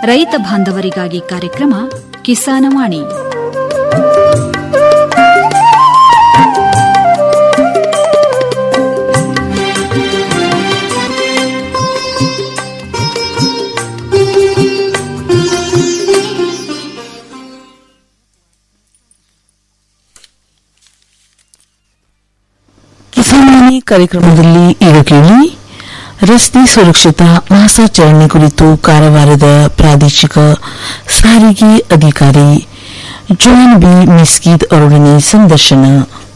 ರೈತ ಬಾಂಧವರಿಗಾಗಿ ಕಾರ್ಯಕ್ರಮ ಕಿಸಾನವಾಣಿ ಕಿಸಾನ್ವಾಣಿ ಕಾರ್ಯಕ್ರಮದಲ್ಲಿ ಈಗ ಕೇಳಿ ರಸ್ತೆ ಸುರಕ್ಷತಾ ಮಾಸಾಚರಣೆ ಕುರಿತು ಕಾರವಾರದ ಪ್ರಾದೇಶಿಕ ಸಾರಿಗೆ ಅಧಿಕಾರಿ ಜಾನ್ ಬಿ ಮಿಸ್ಕಿದ್ ಅವರೊಡನೆ ಸಂದರ್ಶನ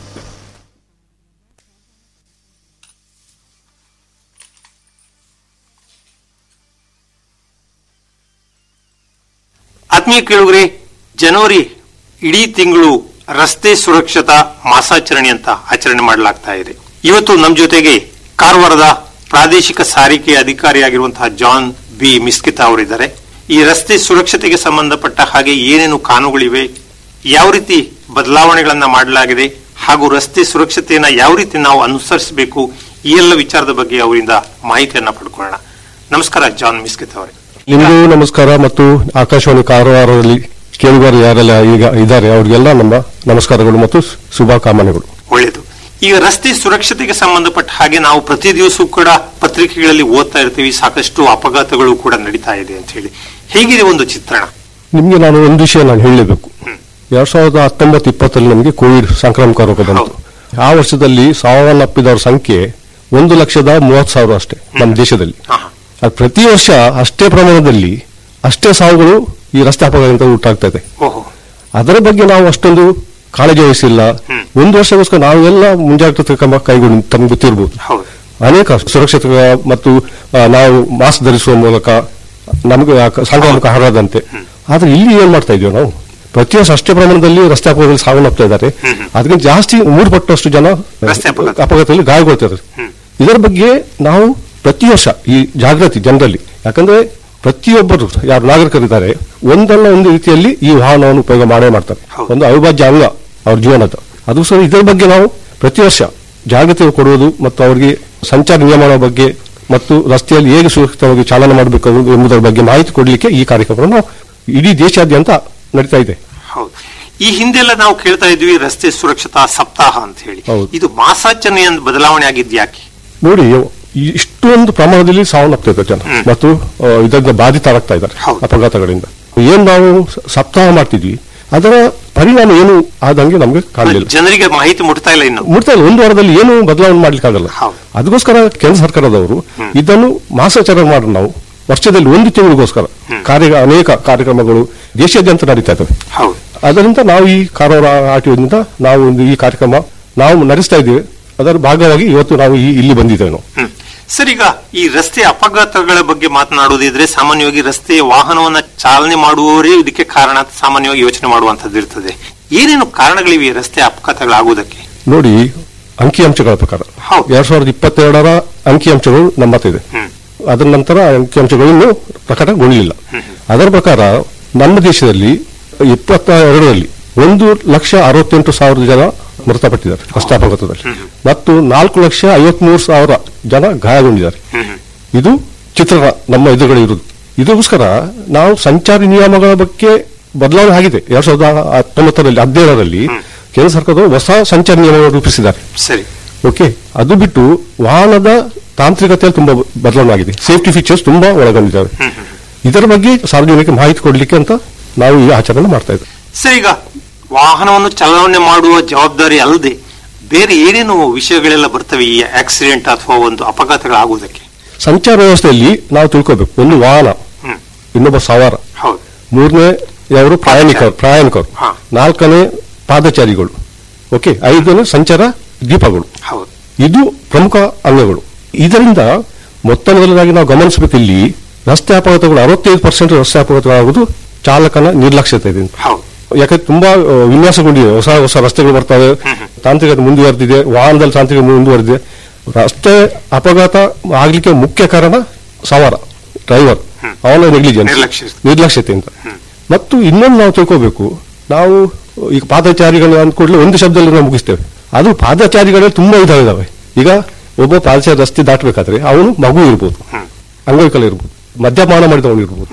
ಆತ್ಮೀಯ ಕೇಳುಗರೆ ಜನವರಿ ಇಡೀ ತಿಂಗಳು ರಸ್ತೆ ಸುರಕ್ಷತಾ ಮಾಸಾಚರಣೆ ಅಂತ ಆಚರಣೆ ಮಾಡಲಾಗ್ತಾ ಇದೆ ಇವತ್ತು ನಮ್ಮ ಜೊತೆಗೆ ಕಾರವಾರದ ಪ್ರಾದೇಶಿಕ ಸಾರಿಗೆ ಅಧಿಕಾರಿಯಾಗಿರುವಂತಹ ಜಾನ್ ಬಿ ಮಿಸ್ಕಿತಾ ಅವರಿದ್ದಾರೆ ಈ ರಸ್ತೆ ಸುರಕ್ಷತೆಗೆ ಸಂಬಂಧಪಟ್ಟ ಹಾಗೆ ಏನೇನು ಕಾನೂನುಗಳಿವೆ ಯಾವ ರೀತಿ ಬದಲಾವಣೆಗಳನ್ನ ಮಾಡಲಾಗಿದೆ ಹಾಗೂ ರಸ್ತೆ ಸುರಕ್ಷತೆಯನ್ನ ಯಾವ ರೀತಿ ನಾವು ಅನುಸರಿಸಬೇಕು ಈ ಎಲ್ಲ ವಿಚಾರದ ಬಗ್ಗೆ ಅವರಿಂದ ಮಾಹಿತಿಯನ್ನ ಪಡ್ಕೊಳ್ಳೋಣ ನಮಸ್ಕಾರ ಜಾನ್ ಮಿಸ್ಕಿತ್ ಅವರೇ ನಿಮಗೂ ನಮಸ್ಕಾರ ಮತ್ತು ಆಕಾಶವಾಣಿ ಕಾರವಾರದಲ್ಲಿ ಕೇಳುಗರು ಯಾರೆಲ್ಲ ಈಗ ಇದ್ದಾರೆ ಅವರಿಗೆಲ್ಲ ನಮ್ಮ ನಮಸ್ಕಾರಗಳು ಮತ್ತು ಶುಭಕಾಮನೆಗಳು ಒಳ್ಳೆಯದು ಈಗ ರಸ್ತೆ ಸುರಕ್ಷತೆಗೆ ಸಂಬಂಧಪಟ್ಟ ಹಾಗೆ ನಾವು ಪ್ರತಿ ದಿವಸ ಕೂಡ ಪತ್ರಿಕೆಗಳಲ್ಲಿ ಓದ್ತಾ ಇರ್ತೀವಿ ಸಾಕಷ್ಟು ಅಪಘಾತಗಳು ಕೂಡ ನಡೀತಾ ಇದೆ ಅಂತ ಹೇಳಿ ಹೇಗಿದೆ ಒಂದು ಚಿತ್ರಣ ನಿಮಗೆ ನಾನು ಒಂದು ವಿಷಯ ನಾನು ಹೇಳಲೇಬೇಕು ಎರಡ್ ಸಾವಿರದ ಹತ್ತೊಂಬತ್ತು ಇಪ್ಪತ್ತರಲ್ಲಿ ನಮಗೆ ಕೋವಿಡ್ ಸಾಂಕ್ರಾಮಿಕ ರೋಗ ಬಂತು ಹೌದು. ಆ ವರ್ಷದಲ್ಲಿ ಸಾವನ್ನಪ್ಪಿದವರ ಸಂಖ್ಯೆ ಒಂದು ಲಕ್ಷದ ಮೂವತ್ತು ಸಾವಿರ ಅಷ್ಟೇ ನಮ್ಮ ದೇಶದಲ್ಲಿ ಹಾ, ಹಾ. ಅದು ಪ್ರತಿ ವರ್ಷ ಅಷ್ಟೇ ಪ್ರಮಾಣದಲ್ಲಿ ಅಷ್ಟೇ ಸಾವುಗಳು ಈ ರಸ್ತೆ ಅಪಘಾತದಿಂದ ಉಂಟಾಗ್ತಾ ಇದೆ ಓಹೋ ಅದರ ಬಗ್ಗೆ ನಾವು ಅಷ್ಟೊಂದು ಕಾಳಜಿ ವಹಿಸಿಲ್ಲ ಹ್ಮ್. ಒಂದು ವರ್ಷಗೋಸ್ಕರ ನಾವೆಲ್ಲ ಮುಂಜಾಗ್ರತೆ ಕ್ರಮ ಕೈಗೊಂಡು ತಮ್ಗೆ ಗೊತ್ತಿರಬಹುದು ಹೌದು ಅನೇಕ ಸುರಕ್ಷತೆ ಮತ್ತು ಆ, ನಾವು ಮಾಸ್ಕ್ ಧರಿಸುವ ಮೂಲಕ ನಮಗೆ ಆ ಕ- ಸಾಂಕ್ರಾಮಿಕ ಹರಡದಂತೆ ಆದ್ರೆ ಇಲ್ಲಿ ಏನ್ ಮಾಡ್ತಾ ಇದೀವಿ ನಾವು ಪ್ರತಿ ವರ್ಷ ಅಷ್ಟೇ ಪ್ರಮಾಣದಲ್ಲಿ ರಸ್ತೆ ಅಪಘಾತದಲ್ಲಿ ಸಾವನ್ನಪ್ತಾ ಇದ್ದಾರೆ ಅದಕ್ಕಿಂತ ಜಾಸ್ತಿ ಮೂರು ಪಟ್ಟಷ್ಟು ಜನ ರಸ್ತೆ ಅಪಘಾತ. ಅಪಘಾತದಲ್ಲಿ ಗಾಯಗೊಳ್ತಾರೆ ಇದರ ಬಗ್ಗೆ ನಾವು ಪ್ರತಿ ವರ್ಷ ಈ ಜಾಗೃತಿ ಜನರಲ್ಲಿ ಯಾಕಂದ್ರೆ ಪ್ರತಿಯೊಬ್ಬರು ಯಾರು ನಾಗರಿಕರಿದ್ದಾರೆ ಒಂದಲ್ಲ ಒಂದು ರೀತಿಯಲ್ಲಿ ಈ ವಾಹನವನ್ನು ಉಪಯೋಗ ಮಾಡೇ ಮಾಡ್ತಾರೆ ಹೌದು. ಒಂದು ಅವಿಭಾಜ್ಯ ಅಂಗ ಅವ್ರ ಜೀವನದ ಅದು ಸಹ ಇದರ ಬಗ್ಗೆ ನಾವು ಪ್ರತಿ ವರ್ಷ ಜಾಗೃತಿ ಕೊಡುವುದು ಮತ್ತು ಅವರಿಗೆ ಸಂಚಾರ ನಿಯಮಗಳ ಬಗ್ಗೆ ಮತ್ತು ರಸ್ತೆಯಲ್ಲಿ ಹೇಗೆ ಸುರಕ್ಷಿತವಾಗಿ ಚಾಲನೆ ಮಾಡಬೇಕು ಎಂಬುದರ ಬಗ್ಗೆ ಮಾಹಿತಿ ಕೊಡಲಿಕ್ಕೆ ಈ ಕಾರ್ಯಕ್ರಮ ನಾವು ಇಡೀ ದೇಶಾದ್ಯಂತ ನಡೀತಾ ಇದೆ ಹೌದು ಈ ಹಿಂದೆಲ್ಲ ನಾವು ಕೇಳ್ತಾ ಇದ್ವಿ ರಸ್ತೆ ಸುರಕ್ಷತಾ ಸಪ್ತಾಹ ಅಂತ ಹೇಳಿ ಹೌದು. ಇದು ಮಾಸಾಚರಣೆಯ ಬದಲಾವಣೆ ಆಗಿದ್ ಯಾಕೆ ನೋಡಿ ಈ- ಇಷ್ಟೊಂದು ಪ್ರಮಾಣದಲ್ಲಿ ಸಾವನ್ನಪ್ತಾ ಇದ್ದಾರೆ ಜನ ಹ್ಮ್. ಮತ್ತು ಆ, ಇದರಿಂದ ಬಾಧಿತರಾಗ್ತಾ ಇದ್ದಾರೆ ಹೌದು. ಅಪಘಾತಗಳಿಂದ ಏನ್ ನಾವು ಸ- ಸಪ್ತಾಹ ಮಾಡ್ತಿದ್ವಿ ಅದರ ಪರಿಣಾಮ ಏನು ಆದಂಗೆ ನಮಗೆ ಕಾಣಲಿಲ್ಲ ಜನರಿಗೆ ಮಾಹಿತಿ ಮುಟ್ತಾ ಇಲ್ಲ ಇನ್ನು ಮುಟ್ತಾ ಇಲ್ಲ ಒಂದು ವಾರದಲ್ಲಿ ಏನು ಬದಲಾವಣೆ ಮಾಡ್ಲಿಕ್ಕಾಗಲ್ಲ ಹೌದು. ಅದಕ್ಕೋಸ್ಕರ ಕೇಂದ್ರ ಸರ್ಕಾರದವರು ಇದನ್ನು ಮಾಸಾಚರಣೆ ಮಾಡೋಣ ನಾವು ವರ್ಷದಲ್ಲಿ ಒಂದು ತಿಂಗಳಿಗೋಸ್ಕರ ಕಾರ್ಯ ಅನೇಕ ಕಾರ್ಯಕ್ರಮಗಳು ದೇಶಾದ್ಯಂತ ನಡೀತಾ ಇದ್ದಾವೆ ಹೌದು ಅದರಿಂದ ನಾವು ಈ ಕಾರವಾರ ಆಟಿಯೋದಿಂದ ನಾವು ಒಂದು ಈ ಕಾರ್ಯಕ್ರಮ ನಾವು ನಡೆಸ್ತಾ ಇದ್ದೀವಿ ಅದರ ಭಾಗವಾಗಿ ಇವತ್ತು ನಾವು ಈ ಇಲ್ಲಿ ಬಂದಿದ್ದೇವೆ ನಾವು ಹ್ಮ್ ಸರ್ ಈಗ ಈ ರಸ್ತೆ ಅಪಘಾತಗಳ ಬಗ್ಗೆ ಮಾತನಾಡುವುದಿದ್ರೆ ಸಾಮಾನ್ಯವಾಗಿ ರಸ್ತೆ ವಾಹನವನ್ನ ಚಾಲನೆ ಮಾಡುವವರೇ ಇದಕ್ಕೆ ಕಾರಣ ಅಂತ ಸಾಮಾನ್ಯವಾಗಿ ಯೋಚನೆ ಮಾಡುವಂತದ್ದು ಇರ್ತದೆ ಏನೇನು ಕಾರಣಗಳಿವೆ ಈ ರಸ್ತೆ ಅಪಘಾತಗಳಾಗುವುದಕ್ಕೆ ನೋಡಿ ಅಂಕಿಅಂಶಗಳ ಪ್ರಕಾರ ಹೌದು. ಎರಡ್ ಸಾವಿರದ ಇಪ್ಪತ್ತೆರಡರ ಅಂಕಿಅಂಶಗಳು ನಮ್ಮ ಹತ್ರ ಇದೆ ಹ್ಮ್ ಅದರ ನಂತರ ಅಂಕಿಅಂಶಗಳು ಇನ್ನೂ ಪ್ರಕಟಗೊಳ್ಳಲಿಲ್ಲ ಅದರ ಪ್ರಕಾರ ನಮ್ಮ ದೇಶದಲ್ಲಿ ಇಪ್ಪತ್ತ ಎರಡರಲ್ಲಿ ಒಂದು ಲಕ್ಷ ಅರವತ್ತೆಂಟು ಸಾವಿರ ಜನ ಮೃತಪಟ್ಟಿದ್ದಾರೆ ರಸ್ತೆ ಅಪಘಾತದಲ್ಲಿ ಮತ್ತು ನಾಲ್ಕು ಲಕ್ಷ ಐವತ್ಮೂರು ಸಾವಿರ ಜನ ಗಾಯಗೊಂಡಿದ್ದಾರೆ ಇದು ಚಿತ್ರಣ ನಮ್ಮ ಎದುರುಗಡೆ ಇರುವುದು ಇದಕ್ಕೋಸ್ಕರ ನಾವು ಸಂಚಾರಿ ನಿಯಮಗಳ ಬಗ್ಗೆ ಬದಲಾವಣೆ ಆಗಿದೆ ಎರಡ್ ಸಾವಿರದ ಹತ್ತೊಂಬತ್ತರಲ್ಲಿ ಹದಿನೇಳರಲ್ಲಿ ಕೇಂದ್ರ ಸರ್ಕಾರದವರು ಹೊಸ ಸಂಚಾರಿ ನಿಯಮಗಳನ್ನು ರೂಪಿಸಿದ್ದಾರೆ ಸರಿ ಓಕೆ ಅದು ಬಿಟ್ಟು ವಾಹನದ ತಾಂತ್ರಿಕತೆಯಲ್ಲಿ ತುಂಬಾ ಬದಲಾವಣೆ ಆಗಿದೆ ಸೇಫ್ಟಿ ಫೀಚರ್ಸ್ ತುಂಬಾ ಒಳಗೊಂಡಿದ್ದಾವೆ ಇದರ ಬಗ್ಗೆ ಸಾರ್ವಜನಿಕ ಮಾಹಿತಿ ಕೊಡಲಿಕ್ಕೆ ಅಂತ ನಾವು ಈ ಆಚರಣೆ ಮಾಡ್ತಾ ಇದ್ದೇವೆ ಸರ್ ಈಗ ವಾಹನವನ್ನು ಚಾಲನೆ ಮಾಡುವ ಜವಾಬ್ದಾರಿ ಅಲ್ಲದೆ ಬೇರೆ ಏನೇನು ವಿಷಯಗಳೆಲ್ಲ ಬರ್ತವೆ ಈ ಆಕ್ಸಿಡೆಂಟ್ ಅಥವಾ ಒಂದು ಅಪಘಾತಗಳಾಗುವುದಕ್ಕೆ ಸಂಚಾರ ವ್ಯವಸ್ಥೆಯಲ್ಲಿ ನಾವು ತಿಳ್ಕೋಬೇಕು ಒಂದು ವಾಹನ ಹ್ಮ್ ಇನ್ನೊಬ್ಬ ಸವಾರ ಹೌದು ಮೂರನೇ ಅವರು ಪ್ರಯಾಣಿಕರು ಪ್ರಯಾಣಿಕರು ಹಾ. ನಾಲ್ಕನೇ ಪಾದಚಾರಿಗಳು ಓಕೆ ಐದನೇ ಸಂಚಾರ ದೀಪಗಳು ಹೌದು ಇದು ಪ್ರಮುಖ ಅಂಗಗಳು ಇದರಿಂದ ಮೊತ್ತ ಮೊದಲನಾಗಿ ನಾವು ಗಮನಿಸಬೇಕು ಇಲ್ಲಿ ರಸ್ತೆ ಅಪಘಾತಗಳು ಅರವತ್ತೈದು ಪರ್ಸೆಂಟ್ ರಸ್ತೆ ಅಪಘಾತಗಳಾಗುವುದು ಚಾಲಕನ ನಿರ್ಲಕ್ಷ್ಯತೆಯಿಂದ ಹೌದು ಯಾಕಂದ್ರೆ ತುಂಬಾ ಆ, ವಿನ್ಯಾಸಗೊಂಡಿದೆ ಹೊಸ ಹೊಸ ರಸ್ತೆಗಳು ಬರ್ತವೆ ತಾಂತ್ರಿಕತೆ ಮುಂದುವರೆದಿದೆ ವಾಹನದಲ್ಲಿ ತಾಂತ್ರಿಕ ಮುಂದುವರೆದಿದೆ ರಸ್ತೆ ಅಪಘಾತ ಆಗ್ಲಿಕ್ಕೆ ಮುಖ್ಯ ಕಾರಣ ಸವಾರ ಡ್ರೈವರ್ ಅವನ ನೆಗ್ಲಿಜೆನ್ಸ್ ನಿರ್ಲಕ್ಷ್ಯ. ನಿರ್ಲಕ್ಷ್ಯತೆಯಿಂದ ಮತ್ತು ಇನ್ನೊಂದು ನಾವು ತಿಳ್ಕೋಬೇಕು ನಾವು ಈಗ ಪಾದಚಾರಿಗಳು ಅಂದ್ಕೂಡಲೇ ಒಂದು ಶಬ್ದದಲ್ಲಿ ನಾವು ಮುಗಿಸ್ತೇವೆ ಅದು ಪಾದಚಾರಿಗಳೇ ತುಂಬಾ ವಿಧ ಇದಾವೆ ಈಗ ಒಬ್ಬ ಪಾದಚಾರಿ ರಸ್ತೆ ದಾಟಬೇಕಾದ್ರೆ ಅವನು ಮಗು ಇರ್ಬೋದು ಅಂಗವಿಕಲ ಇರ್ಬೋದು ಮದ್ಯಪಾನ ಮಾಡಿದವನು ಇರ್ಬೋದು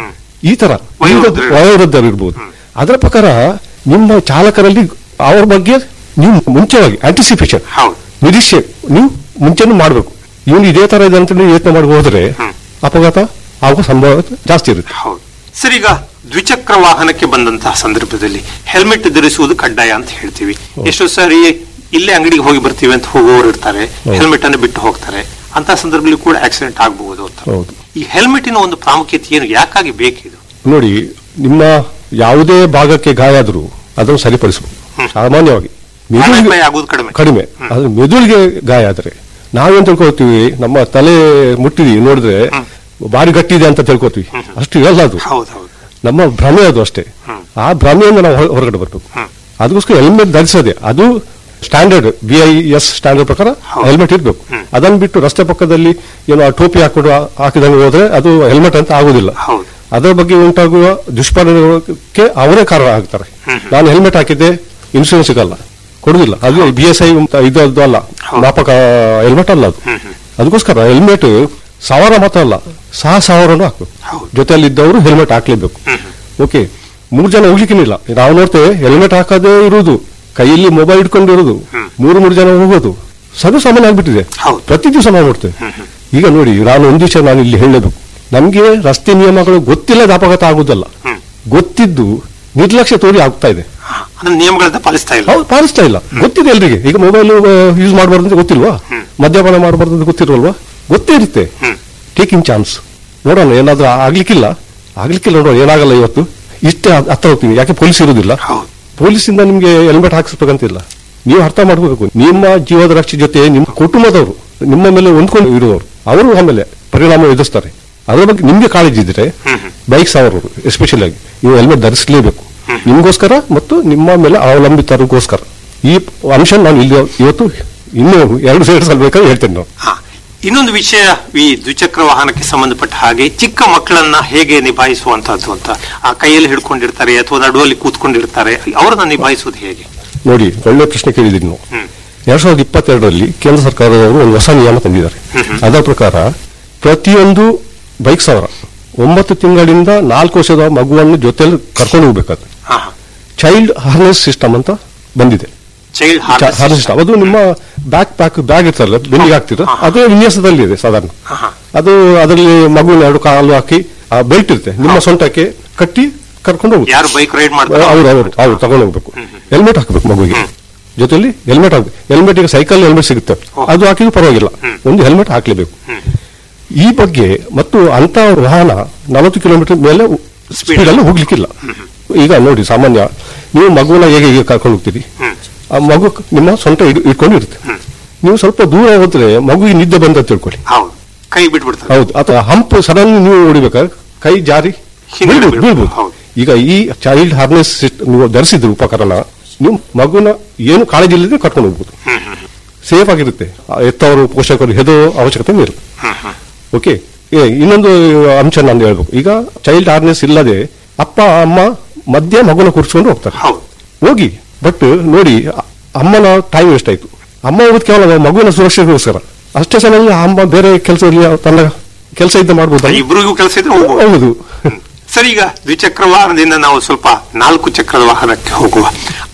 ಈ ತರ ವಯೋವೃದ್ಧರು. ವಯೋವೃದ್ಧರು ಇರ್ಬೋದು ಅದರ ಪ್ರಕಾರ ನಿಮ್ಮ ಚಾಲಕರಲ್ಲಿ ಅವ್ರ ಬಗ್ಗೆ ನೀವು ಮುಂಚೆವಾಗಿ ಆಂಟಿಸಿಪೇಷನ್ ಹೌದು ನಿರೀಕ್ಷೆ ನೀವು ಮುಂಚೆನೂ ಮಾಡಬೇಕು ಇವನು ಇದೇ ತರ ಇದೆ ಅಂತ ನೀವು ಯೋಚನೆ ಮಾಡಿ ಹೋದ್ರೆ ಅಪಘಾತ ಆಗುವ ಸಂಭವ ಜಾಸ್ತಿ ಇರುತ್ತೆ ಹೌದು ಸರ್ ಈಗ ದ್ವಿಚಕ್ರ ವಾಹನಕ್ಕೆ ಬಂದಂತಹ ಸಂದರ್ಭದಲ್ಲಿ ಹೆಲ್ಮೆಟ್ ಧರಿಸುವುದು ಕಡ್ಡಾಯ ಅಂತ ಹೇಳ್ತೀವಿ ಎಷ್ಟೋ ಸಾರಿ ಇಲ್ಲೇ ಅಂಗಡಿಗೆ ಹೋಗಿ ಬರ್ತೀವಿ ಅಂತ ಹೋಗುವವರು ಇರ್ತಾರೆ ಹೆಲ್ಮೆಟ್ ಅನ್ನು ಬಿಟ್ಟು ಹೋಗ್ತಾರೆ ಅಂತ ಸಂದರ್ಭದಲ್ಲಿ ಕೂಡ ಆಕ್ಸಿಡೆಂಟ್ ಆಗಬಹುದು ಅಂತ ಹೌದು. ಈ ಹೆಲ್ಮೆಟಿನ ಒಂದು ಪ್ರಾಮುಖ್ಯತೆ ಏನು ಯಾಕಾಗಿ ಬೇಕಿದು ನೋಡಿ ನಿಮ್ಮ ಯಾವುದೇ ಭಾಗಕ್ಕೆ ಗಾಯ ಆದರೂ ಅದನ್ನು ಸರಿಪಡಿಸಬಹುದು ಸಾಮಾನ್ಯವಾಗಿ ಮೆದುಳಿಗೆ ಆಮೇಲೆ ಆಗೋದು ಕಡಿಮೆ ಕಡಿಮೆ ಅದು ಮೆದುಳಿಗೆ ಗಾಯ ಆದರೆ ನಾವೇನ್ ತಿಳ್ಕೊಳ್ತೀವಿ ನಮ್ಮ ತಲೆ ಮುಟ್ಟಿದ್ವಿ ನೋಡಿದ್ರೆ ಭಾರಿ ಗಟ್ಟಿ ಇದೆ ಅಂತ ತಿಳ್ಕೊತೀವಿ ಅಷ್ಟು ಇರಲ್ಲ ಅದು ಹೌದು ಹೌದು ನಮ್ಮ ಭ್ರಮೆ ಅದು ಅಷ್ಟೇ ಆ ಭ್ರಮೆಯಿಂದ ನಾವು ಹೊರ- ಹೊರಗಡೆ ಬರಬೇಕು ಅದಕ್ಕೋಸ್ಕರ ಹೆಲ್ಮೆಟ್ ಧರಿಸದೆ ಅದು standard B I S standard ಪ್ರಕಾರ ಹೌದು. ಹೆಲ್ಮೆಟ್ ಇರಬೇಕು ಅದನ್ನು ಬಿಟ್ಟು ರಸ್ತೆ ಪಕ್ಕದಲ್ಲಿ ಏನೋ ಆ ಟೋಪಿ ಹಾಕೊಂಡು ಆ- ಹಾಕಿದಂಗೆ ಹೋದ್ರೆ ಅದು ಹೆಲ್ಮೆಟ್ ಅಂತ ಆಗುದಿಲ್ಲ ಹೌದು. ಅದರ ಬಗ್ಗೆ ಉಂಟಾಗುವ ದುಷ್ಪರಿಣಾಮಕ್ಕೆ ಅವರೇ ಕಾರಣ ಆಗ್ತಾರೆ ನಾನು ಹೆಲ್ಮೆಟ್ ಹಾಕಿದ್ದೆ ಇನ್ಶೂರೆನ್ಸ್ ಸಿಗಲ್ಲ ಕೊಡುದಿಲ್ಲ ಅದು ಬಿ ಎಸ್ ಐ ಇದು ಅದು ಅಲ್ಲ ಮಾಪಕ ಹೆಲ್ಮೆಟ್ ಅಲ್ಲ ಅದು ಅದಕ್ಕೋಸ್ಕರ ಹೆಲ್ಮೆಟ್ ಸಾವಿರ ಮಾತ್ರ ಅಲ್ಲ ಸಹ ಸಾವಿರನು ಹಾಕು ಹೌದು. ಜೊತೆಯಲ್ಲಿ ಇದ್ದವರು ಹೆಲ್ಮೆಟ್ ಹಾಕ್ಲೇಬೇಕು ಓಕೆ ಮೂರ್ ಜನ ಹೋಗ್ಲಿಕ್ಕಿನಿಲ್ಲ ನಾವು ನೋಡ್ತೇವೆ ಹೆಲ್ಮೆಟ್ ಹಾಕದೇ ಇರುವುದು ಕೈಯಲ್ಲಿ ಮೊಬೈಲ್ ಇಟ್ಕೊಂಡು ಇರುವುದು ಮೂರು ಮೂರು ಜನ ಹೋಗೋದು ಸರ್ವ ಸಾಮಾನ್ಯ ಆಗ್ಬಿಟ್ಟಿದೆ ಹೌದು. ಪ್ರತಿ ದಿವಸ ನಾವು ನೋಡ್ತೇವೆ ಈಗ ನೋಡಿ ನಾನು ಒಂದು ವಿಷಯ ನಾನು ಇಲ್ಲಿ ಹೇಳಲೇಬೇಕು ನಮ್ಗೆ ರಸ್ತೆ ನಿಯಮಗಳು ಗೊತ್ತಿಲ್ಲದ ಅಪಘಾತ ಆಗುದಲ್ಲ ಗೊತ್ತಿದ್ದು ನಿರ್ಲಕ್ಷ್ಯ ತೋರಿ ಆಗ್ತಾ ಇದೆ ಅದನ್ನ ನಿಯಮಗಳನ್ನ ಪಾಲಿಸ್ತಾ ಇಲ್ಲ ಹೌದು ಪಾಲಿಸ್ತಾ ಇಲ್ಲ ಗೊತ್ತಿದೆ ಎಲ್ರಿಗೆ ಈಗ ಮೊಬೈಲ್ ಯೂಸ್ ಮಾಡಬಾರ್ದು ಅಂತ ಗೊತ್ತಿಲ್ವಾ ಮದ್ಯಪಾನ ಮಾಡಬಾರ್ದು ಅಂತ ಗೊತ್ತಿರಲ್ವಾ ಗೊತ್ತೇ ಇರುತ್ತೆ ಟೇಕಿಂಗ್ ಚಾನ್ಸ್ ನೋಡೋಣ ಏನಾದ್ರೂ ಆಗ್ಲಿಕ್ಕಿಲ್ಲ ಆಗ್ಲಿಕ್ಕಿಲ್ಲ ನೋಡೋಣ ಏನಾಗಲ್ಲ ಇವತ್ತು ಇಷ್ಟೇ ಹತ್- ಹತ್ರ ಹೋಗ್ತೀನಿ ಯಾಕೆ ಪೊಲೀಸ್ ಇರುವುದಿಲ್ಲ ಹೌದು. ಪೊಲೀಸಿಂದ ನಿಮ್ಗೆ ಹೆಲ್ಮೆಟ್ ಹಾಕಿಸ್ಬೇಕಂತಿಲ್ಲ ನೀವು ಅರ್ಥ ಮಾಡ್ಕೋಬೇಕು ನಿಮ್ಮ ಜೀವದ ರಕ್ಷೆ ಜೊತೆ ನಿಮ್ಮ ಕುಟುಂಬದವರು ನಿಮ್ಮ ಮೇಲೆ ಹೊಂದ್ಕೊಂಡು ಇರುವವರು ಅವರು ಆಮೇಲೆ ಪರಿಣಾಮ ಎದುರಿಸ್ತಾರೆ ಅದರ ಬಗ್ಗೆ ನಿಮ್ಗೆ ಕಾಳಜಿ ಇದ್ರೆ ಬೈಕ್ ಸವಾರರು ಎಸ್ಪೆಷಲಿ ಆಗಿ ನೀವು ಹೆಲ್ಮೆಟ್ ಧರಿಸಲೇಬೇಕು ನಿಮ್ಗೋಸ್ಕರ ಮತ್ತು ನಿಮ್ಮ ಮೇಲೆ ಅವಲಂಬಿತರಿಗೋಸ್ಕರ ಈ ಅಂಶ ನಾನು ಇಲ್ಲಿ ಇವತ್ತು ಇನ್ನೂ ಎರಡು ಎರಡು ಸಲ ಬೇಕಾದ್ರೆ ಹೇಳ್ತೇನೆ ನಾವು ಹಾ. ಇನ್ನೊಂದು ವಿಷಯ ಈ ದ್ವಿಚಕ್ರ ವಾಹನಕ್ಕೆ ಸಂಬಂಧಪಟ್ಟ ಹಾಗೆ ಚಿಕ್ಕ ಮಕ್ಕಳನ್ನ ಹೇಗೆ ನಿಭಾಯಿಸುವಂತಹದ್ದು ಅಂತ ಆ ಕೈಯಲ್ಲಿ ಹಿಡ್ಕೊಂಡಿರ್ತಾರೆ ಅಥವಾ ನಡುವಲ್ಲಿ ಕೂತ್ಕೊಂಡಿರ್ತಾರೆ ಅವರನ್ನ ನಿಭಾಯಿಸುವುದು ಹೇಗೆ ನೋಡಿ ಒಳ್ಳೆ ಪ್ರಶ್ನೆ ಕೇಳಿದ್ದೀನಿ ನೀವು ಎರಡ್ ಸಾವಿರದ ಇಪ್ಪತ್ತೆರಡರಲ್ಲಿ ಕೇಂದ್ರ ಸರ್ಕಾರದವರು ಒಂದು ಹೊಸ ನಿಯಮ ತಂದಿದ್ದಾರೆ ಅದರ ಪ್ರಕಾರ ಪ್ರತಿಯೊಂದು ಬೈಕ್ ಸವಾರ ಒಂಬತ್ತು ತಿಂಗಳಿಂದ ನಾಲ್ಕು ವರ್ಷದ ಮಗುವನ್ನು ಜೊತೆಯಲ್ಲಿ ಕರ್ಕೊಂಡು ಹೋಗ್ಬೇಕಾದ್ರೆ ಹಾ, ಹಾ. ಚೈಲ್ಡ್ ಹಾರ್ನೆಸ್ ಸಿಸ್ಟಮ್ ಅಂತ ಬಂದಿದೆ ಚೈಲ್ಡ್ ಹಾರ್ನೆಸ್ ಹಾರ್ನೆಸ್ ಸಿಸ್ಟಮ್ ಅದು ನಿಮ್ಮ ಬ್ಯಾಕ್ ಪ್ಯಾಕ್ ಬ್ಯಾಗ್ ಇರ್ತಲ್ಲ ಬೆನ್ನಿಗೆ ಹಾಕ್ತೀರ ಅದೇ ವಿನ್ಯಾಸದಲ್ಲಿ ಇದೆ ಸಾಧಾರಣ ಅದು ಅದರಲ್ಲಿ ಮಗುವಿನ ಎರಡು ಕಾಲು ಹಾಕಿ ಆ ಬೆಲ್ಟ್ ಇರುತ್ತೆ ನಿಮ್ಮ ಸೊಂಟಕ್ಕೆ ಕಟ್ಟಿ ಕರ್ಕೊಂಡು ಹೋಗುತ್ತೆ ಯಾರು ಬೈಕ್ ರೈಡ್ ಮಾಡ್ತಾರೆ ಅವ್ರು ಅವರು ಅವ್ರು ತಗೊಂಡು ಹೋಗ್ಬೇಕು ಹೆಲ್ಮೆಟ್ ಹಾಕಬೇಕು ಮಗುವಿಗೆ ಜೊತೆಲಿ ಹೆಲ್ಮೆಟ್ ಹಾಕ್ಬೇಕು ಹೆಲ್ಮೆಟ್ ಈಗ ಸೈಕಲ್ ಹೆಲ್ಮೆಟ್ ಸಿಗುತ್ತೆ ಅದು ಹಾಕಿದ್ರು ಪರವಾಗಿಲ್ಲ ಒಂದು ಹೆಲ್ಮೆಟ್ ಹಾಕ್ಲೇಬೇಕು ಈ ಬಗ್ಗೆ ಮತ್ತು ಅಂತ ವಾಹನ ನಲವತ್ತು ಕಿಲೋಮೀಟರ್ ಮೇಲೆ ಸ್ಪೀಡ್ ಅಲ್ಲಿ ಹೋಗ್ಲಿಕ್ಕಿಲ್ಲ ಈಗ ನೋಡಿ ಸಾಮಾನ್ಯ ನೀವು ಮಗುವನ್ನ ಹೇಗೆ ಹೇಗೆ ಕರ್ಕೊಂಡು ಹೋಗ್ತೀರಿ ಆ ಮಗು ನಿಮ್ಮ ಸೊಂಟ ಇಡ್- ಇಟ್ಕೊಂಡು ಇರುತ್ತೆ ನೀವು ಸ್ವಲ್ಪ ದೂರ ಹೋದ್ರೆ ಮಗುವಿಗೆ ನಿದ್ದೆ ಬಂದ ತಿಳ್ಕೊಳ್ಳಿ ಹೌದು ಕೈ ಬಿಟ್ಬಿಡ್ತಾರೆ ಹೌದು ಅಥವಾ ಹಂಪ್ ಸಡನ್ ನೀವು ಹೊಡಿಬೇಕಾದ್ರೆ ಕೈ ಜಾರಿ ಹಿಂದೆ ಬೀಳ್ಬೋದು ಬೀಳ್ಬೋದು. ಬೀಳ್ಬೋದು ಹೌದು. ಈಗ ಈ ಚೈಲ್ಡ್ ಹಾರ್ನೆಸ್ ನೀವು ಧರಿಸಿದ್ರೆ ಉಪಕರಣ ನೀವು ಮಗುನ ಏನು ಕಾಳಜಿ ಇಲ್ಲದೆ ಕರ್ಕೊಂಡು ಹೋಗ್ಬೋದು ಸೇಫ್ ಆಗಿರುತ್ತೆ ಆ ಎತ್ತವರು ಪೋಷಕರು ಹೆದೋ ಅವಶ್ಯಕತೆ ಇರುತ್ತೆ ಓಕೆ ಏ, ಇನ್ನೊಂದು ಅಂಶ ನಾನು ಹೇಳ್ಬೇಕು ಈಗ ಚೈಲ್ಡ್ ಹಾರ್ನೆಸ್ ಇಲ್ಲದೆ ಅಪ್ಪ ಅಮ್ಮ ಮಧ್ಯ ಮಗುನ ಕೂರಿಸ್ಕೊಂಡು ಹೋಗ್ತಾರೆ ಹೌದು ಹೋಗಿ ಬಟ್ ನೋಡಿ ಅ- ಅಮ್ಮನ ಟೈಮ್ ವೇಸ್ಟ್ ಆಯ್ತು ಅಮ್ಮ ಹೋಗೋದು ಕೇವಲ ಮಗುವಿನ ಸುರಕ್ಷತೆಗೋಸ್ಕರ ಅಷ್ಟೇ ಚೆನ್ನಾಗಿ ಆ ಅಮ್ಮ ಬೇರೆ ಕೆಲಸ ತನ್ನ ಕೆಲಸ ಇದ್ದ ಮಾಡ್ಬೋದು ಇಬ್ಬರಿಗೂ ಕೆಲಸ ಇದ್ರೆ ಹೋಗ್ಬೋದು ಹೌದು ಸರ್ ಈಗ ದ್ವಿಚಕ್ರ ವಾಹನದಿಂದ ನಾವು ಸ್ವಲ್ಪ ನಾಲ್ಕು ಚಕ್ರದ ವಾಹನಕ್ಕೆ ಹೋಗುವ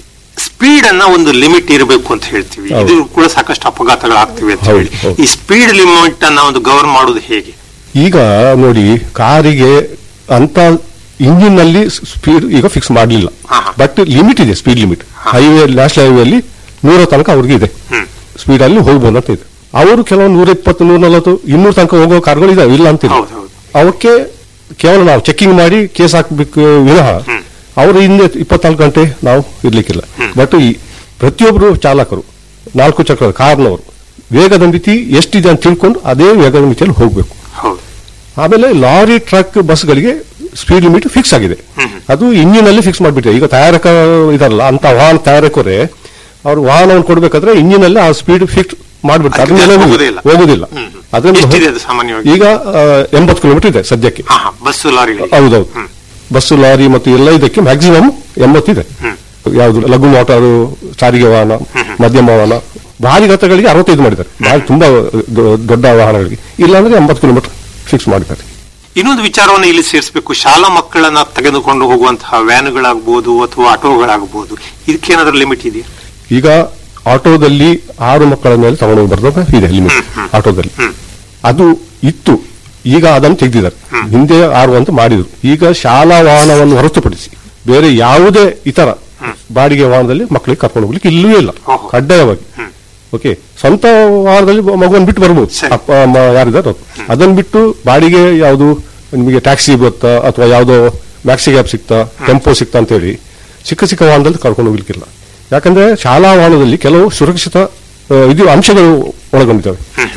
ಸ್ಪೀಡ್ ಅನ್ನ ಒಂದು ಲಿಮಿಟ್ ಇರಬೇಕು ಅಂತ ಹೇಳ್ತೀವಿ ಹೌದು. ಇದು ಕೂಡ ಸಾಕಷ್ಟು ಅಪಘಾತಗಳಾಗ್ತಿವೆ ಅಂತ ಹೌದು, ಹೇಳಿ ಹೌದು. ಈ ಸ್ಪೀಡ್ ಲಿಮಿಟ್ ಅನ್ನ ಒಂದು ಗವರ್ನ್ ಮಾಡುವುದು ಹೇಗೆ ಈಗ ನೋಡಿ ಕಾರಿಗೆ ಅಂತ ಇಂಜಿನ್ ನಲ್ಲಿ ಸ್ಪೀಡ್ ಈಗ ಫಿಕ್ಸ್ ಮಾಡಲಿಲ್ಲ ಹಾ, ಹಾ. ಬಟ್ ಲಿಮಿಟ್ ಇದೆ speed limit highway national highway ಅಲ್ಲಿ ನೂರ ತನಕ ಅವ್ರಿಗೆ ಇದೆ ಹ್ಮ್. ಸ್ಪೀಡ್ ಅಲ್ಲಿ ಹೋಗ್ಬೋದು ಅಂತ ಇದೆ ಅವರು ಕೆಲವು ನೂರ ಇಪ್ಪತ್ತು ನೂರ ನಲವತ್ತು ಇನ್ನೂರು ತನಕ ಹೋಗೋ ಕಾರ್ಗಳು ಇದಾವೆ ಇಲ್ಲ ಅಂತಿಲ್ಲ ಹೌದು, ಹೌದು. ಅವಕ್ಕೆ ಕೇವಲ ನಾವು ಚೆಕಿಂಗ್ ಮಾಡಿ ಕೇಸ್ ಹಾಕ್ಬೇಕು ವಿನಃ ಅವರು ಹಿಂದೆ ಇಪ್ಪತ್ನಾಲ್ಕು ಗಂಟೆ ನಾವು ಇರ್ಲಿಕ್ಕಿಲ್ಲ ಬಟ್ ಈ ಪ್ರತಿಯೊಬ್ಬರು ಚಾಲಕರು ನಾಲ್ಕು ಚಕ್ರದ ಕಾರ್ನವರು ವೇಗದ ಮಿತಿ ಎಷ್ಟಿದೆ ಅಂತ ತಿಳ್ಕೊಂಡು ಅದೇ ವೇಗದ ಮಿತಿಯಲ್ಲಿ ಹೋಗ್ಬೇಕು ಹೌದು ಆಮೇಲೆ ಲಾರಿ ಟ್ರಕ್ ಬಸ್ಗಳಿಗೆ ಸ್ಪೀಡ್ ಲಿಮಿಟ್ ಫಿಕ್ಸ್ ಆಗಿದೆ ಅದು ಇಂಜಿನ್ ಅಲ್ಲಿ ಫಿಕ್ಸ್ ಮಾಡಿಬಿಟ್ಟಿದೆ ಈಗ ತಯಾರಕ ಇದಾರಲ್ಲ ಅಂತ ವಾಹನ ತಯಾರಕರೇ ಅವ್ರು ವಾಹನವನ್ನು ಕೊಡ್ಬೇಕಾದ್ರೆ ಇಂಜಿನ್ ಅಲ್ಲಿ ಆ ಸ್ಪೀಡ್ ಫಿಕ್ಸ್ ಮಾಡ್ಬಿಡ್ತಾರೆ ಅದಕ್ಕೆ ಅದ್ರ ಮೇಲೆ ಹೋಗೋದಿಲ್ಲ. ಹೋಗುದಿಲ್ಲ ಹ್ಮ್. ಅದ್ರಲ್ಲಿ ಎಷ್ಟಿದೆ ಅದು ಸಾಮಾನ್ಯವಾಗಿ? ಈಗ ಎಂಬತ್ತು ಕಿಲೋಮೀಟರ್ ಇದೆ ಸದ್ಯಕ್ಕೆ ಹಾ ಹಾ ಬಸ್ಸು ಲಾರಿಗಳಿಗೆ ಹೌದೌದು ಬಸ್ಸು ಲಾರಿ ಮತ್ತು ಎಲ್ಲ ಇದಕ್ಕೆ ಮ್ಯಾಕ್ಸಿಮಮ್ ಎಂಬತ್ತಿದೆ ಯಾವುದು ಲಘು ಮೋಟಾರು ಸಾರಿಗೆ ವಾಹನ ಮಧ್ಯಮ ವಾಹನ ಭಾರಿ ಗಾತ್ರಗಳಿಗೆ ಅರವತ್ತೈದು ಮಾಡಿದ್ದಾರೆ ಭಾರಿ ತುಂಬಾ ದೊ- ದೊಡ್ಡ ವಾಹನಗಳಿಗೆ ಇಲ್ಲಾಂದ್ರೆ ಎಂಬತ್ತು ಕಿಲೋಮೀಟರ್ ಫಿಕ್ಸ್ ಮಾಡಿದ್ದಾರೆ ಇನ್ನೊಂದು ವಿಚಾರವನ್ನು ಇಲ್ಲಿ ಸೇರಿಸಬೇಕು ಶಾಲಾ ಮಕ್ಕಳನ್ನ ತೆಗೆದುಕೊಂಡು ಹೋಗುವಂತಹ ವ್ಯಾನುಗಳಾಗಬಹುದು ಅಥವಾ ಆಟೋಗಳಾಗಬಹುದು ಇದಕ್ಕೇನಾದ್ರೂ ಲಿಮಿಟ್ ಇದೆಯಾ ಈಗ ಆಟೋದಲ್ಲಿ ಆರು ಮಕ್ಕಳ ಮೇಲೆ ತಗೊಂಡು ಹೋಗ್ಬಾರ್ದು ಇದೆ ಲಿಮಿಟ್ ಆಟೋದಲ್ಲಿ ಅದು ಇತ್ತು ಈಗ ಅದನ್ನು ತೆಗೆದಿದ್ದಾರೆ ಹಿಂದೆ ಆರು ಅಂತ ಮಾಡಿದ್ರು ಈಗ ಶಾಲಾ ವಾಹನವನ್ನು ಹೊರತುಪಡಿಸಿ ಬೇರೆ ಯಾವುದೇ ಇತರ ಬಾಡಿಗೆ ವಾಹನದಲ್ಲಿ ಮಕ್ಕಳಿಗೆ ಕರ್ಕೊಂಡು ಹೋಗ್ಲಿಕ್ಕೆ ಇಲ್ಲವೇ ಇಲ್ಲ ಓಹೋ. ಕಡ್ಡಾಯವಾಗಿ ಓಕೆ ಸ್ವಂತ ವಾಹನದಲ್ಲಿ ಮಗುವನ್ನು ಬಿಟ್ಟು ಬರ್ಬೋದು ಸರಿ. ಅಪ್ಪ ಅಮ್ಮ ಯಾರಿದ್ದಾರೆ ಅವ್ರು. ಅದನ್ನ ಬಿಟ್ಟು ಬಾಡಿಗೆ ಯಾವುದು ನಿಮಗೆ ಟ್ಯಾಕ್ಸಿ ಬರುತ್ತಾ ಅಥವಾ ಯಾವುದೋ ಮ್ಯಾಕ್ಸಿ ಕ್ಯಾಬ್ ಸಿಗ್ತಾ ಟೆಂಪೋ ಸಿಗ್ತಾ ಅಂತ ಹೇಳಿ ಚಿಕ್ಕ ಚಿಕ್ಕ ವಾಹನದಲ್ಲಿ ಕರ್ಕೊಂಡು ಹೋಗ್ಲಿಕ್ಕಿಲ್ಲ ಯಾಕಂದ್ರೆ ಶಾಲಾ ವಾಹನದಲ್ಲಿ ಕೆಲವು ಸುರಕ್ಷಿತ ಆ, ಇದು ಅಂಶಗಳು ಒಳಗೊಂಡಿದ್ದಾವೆ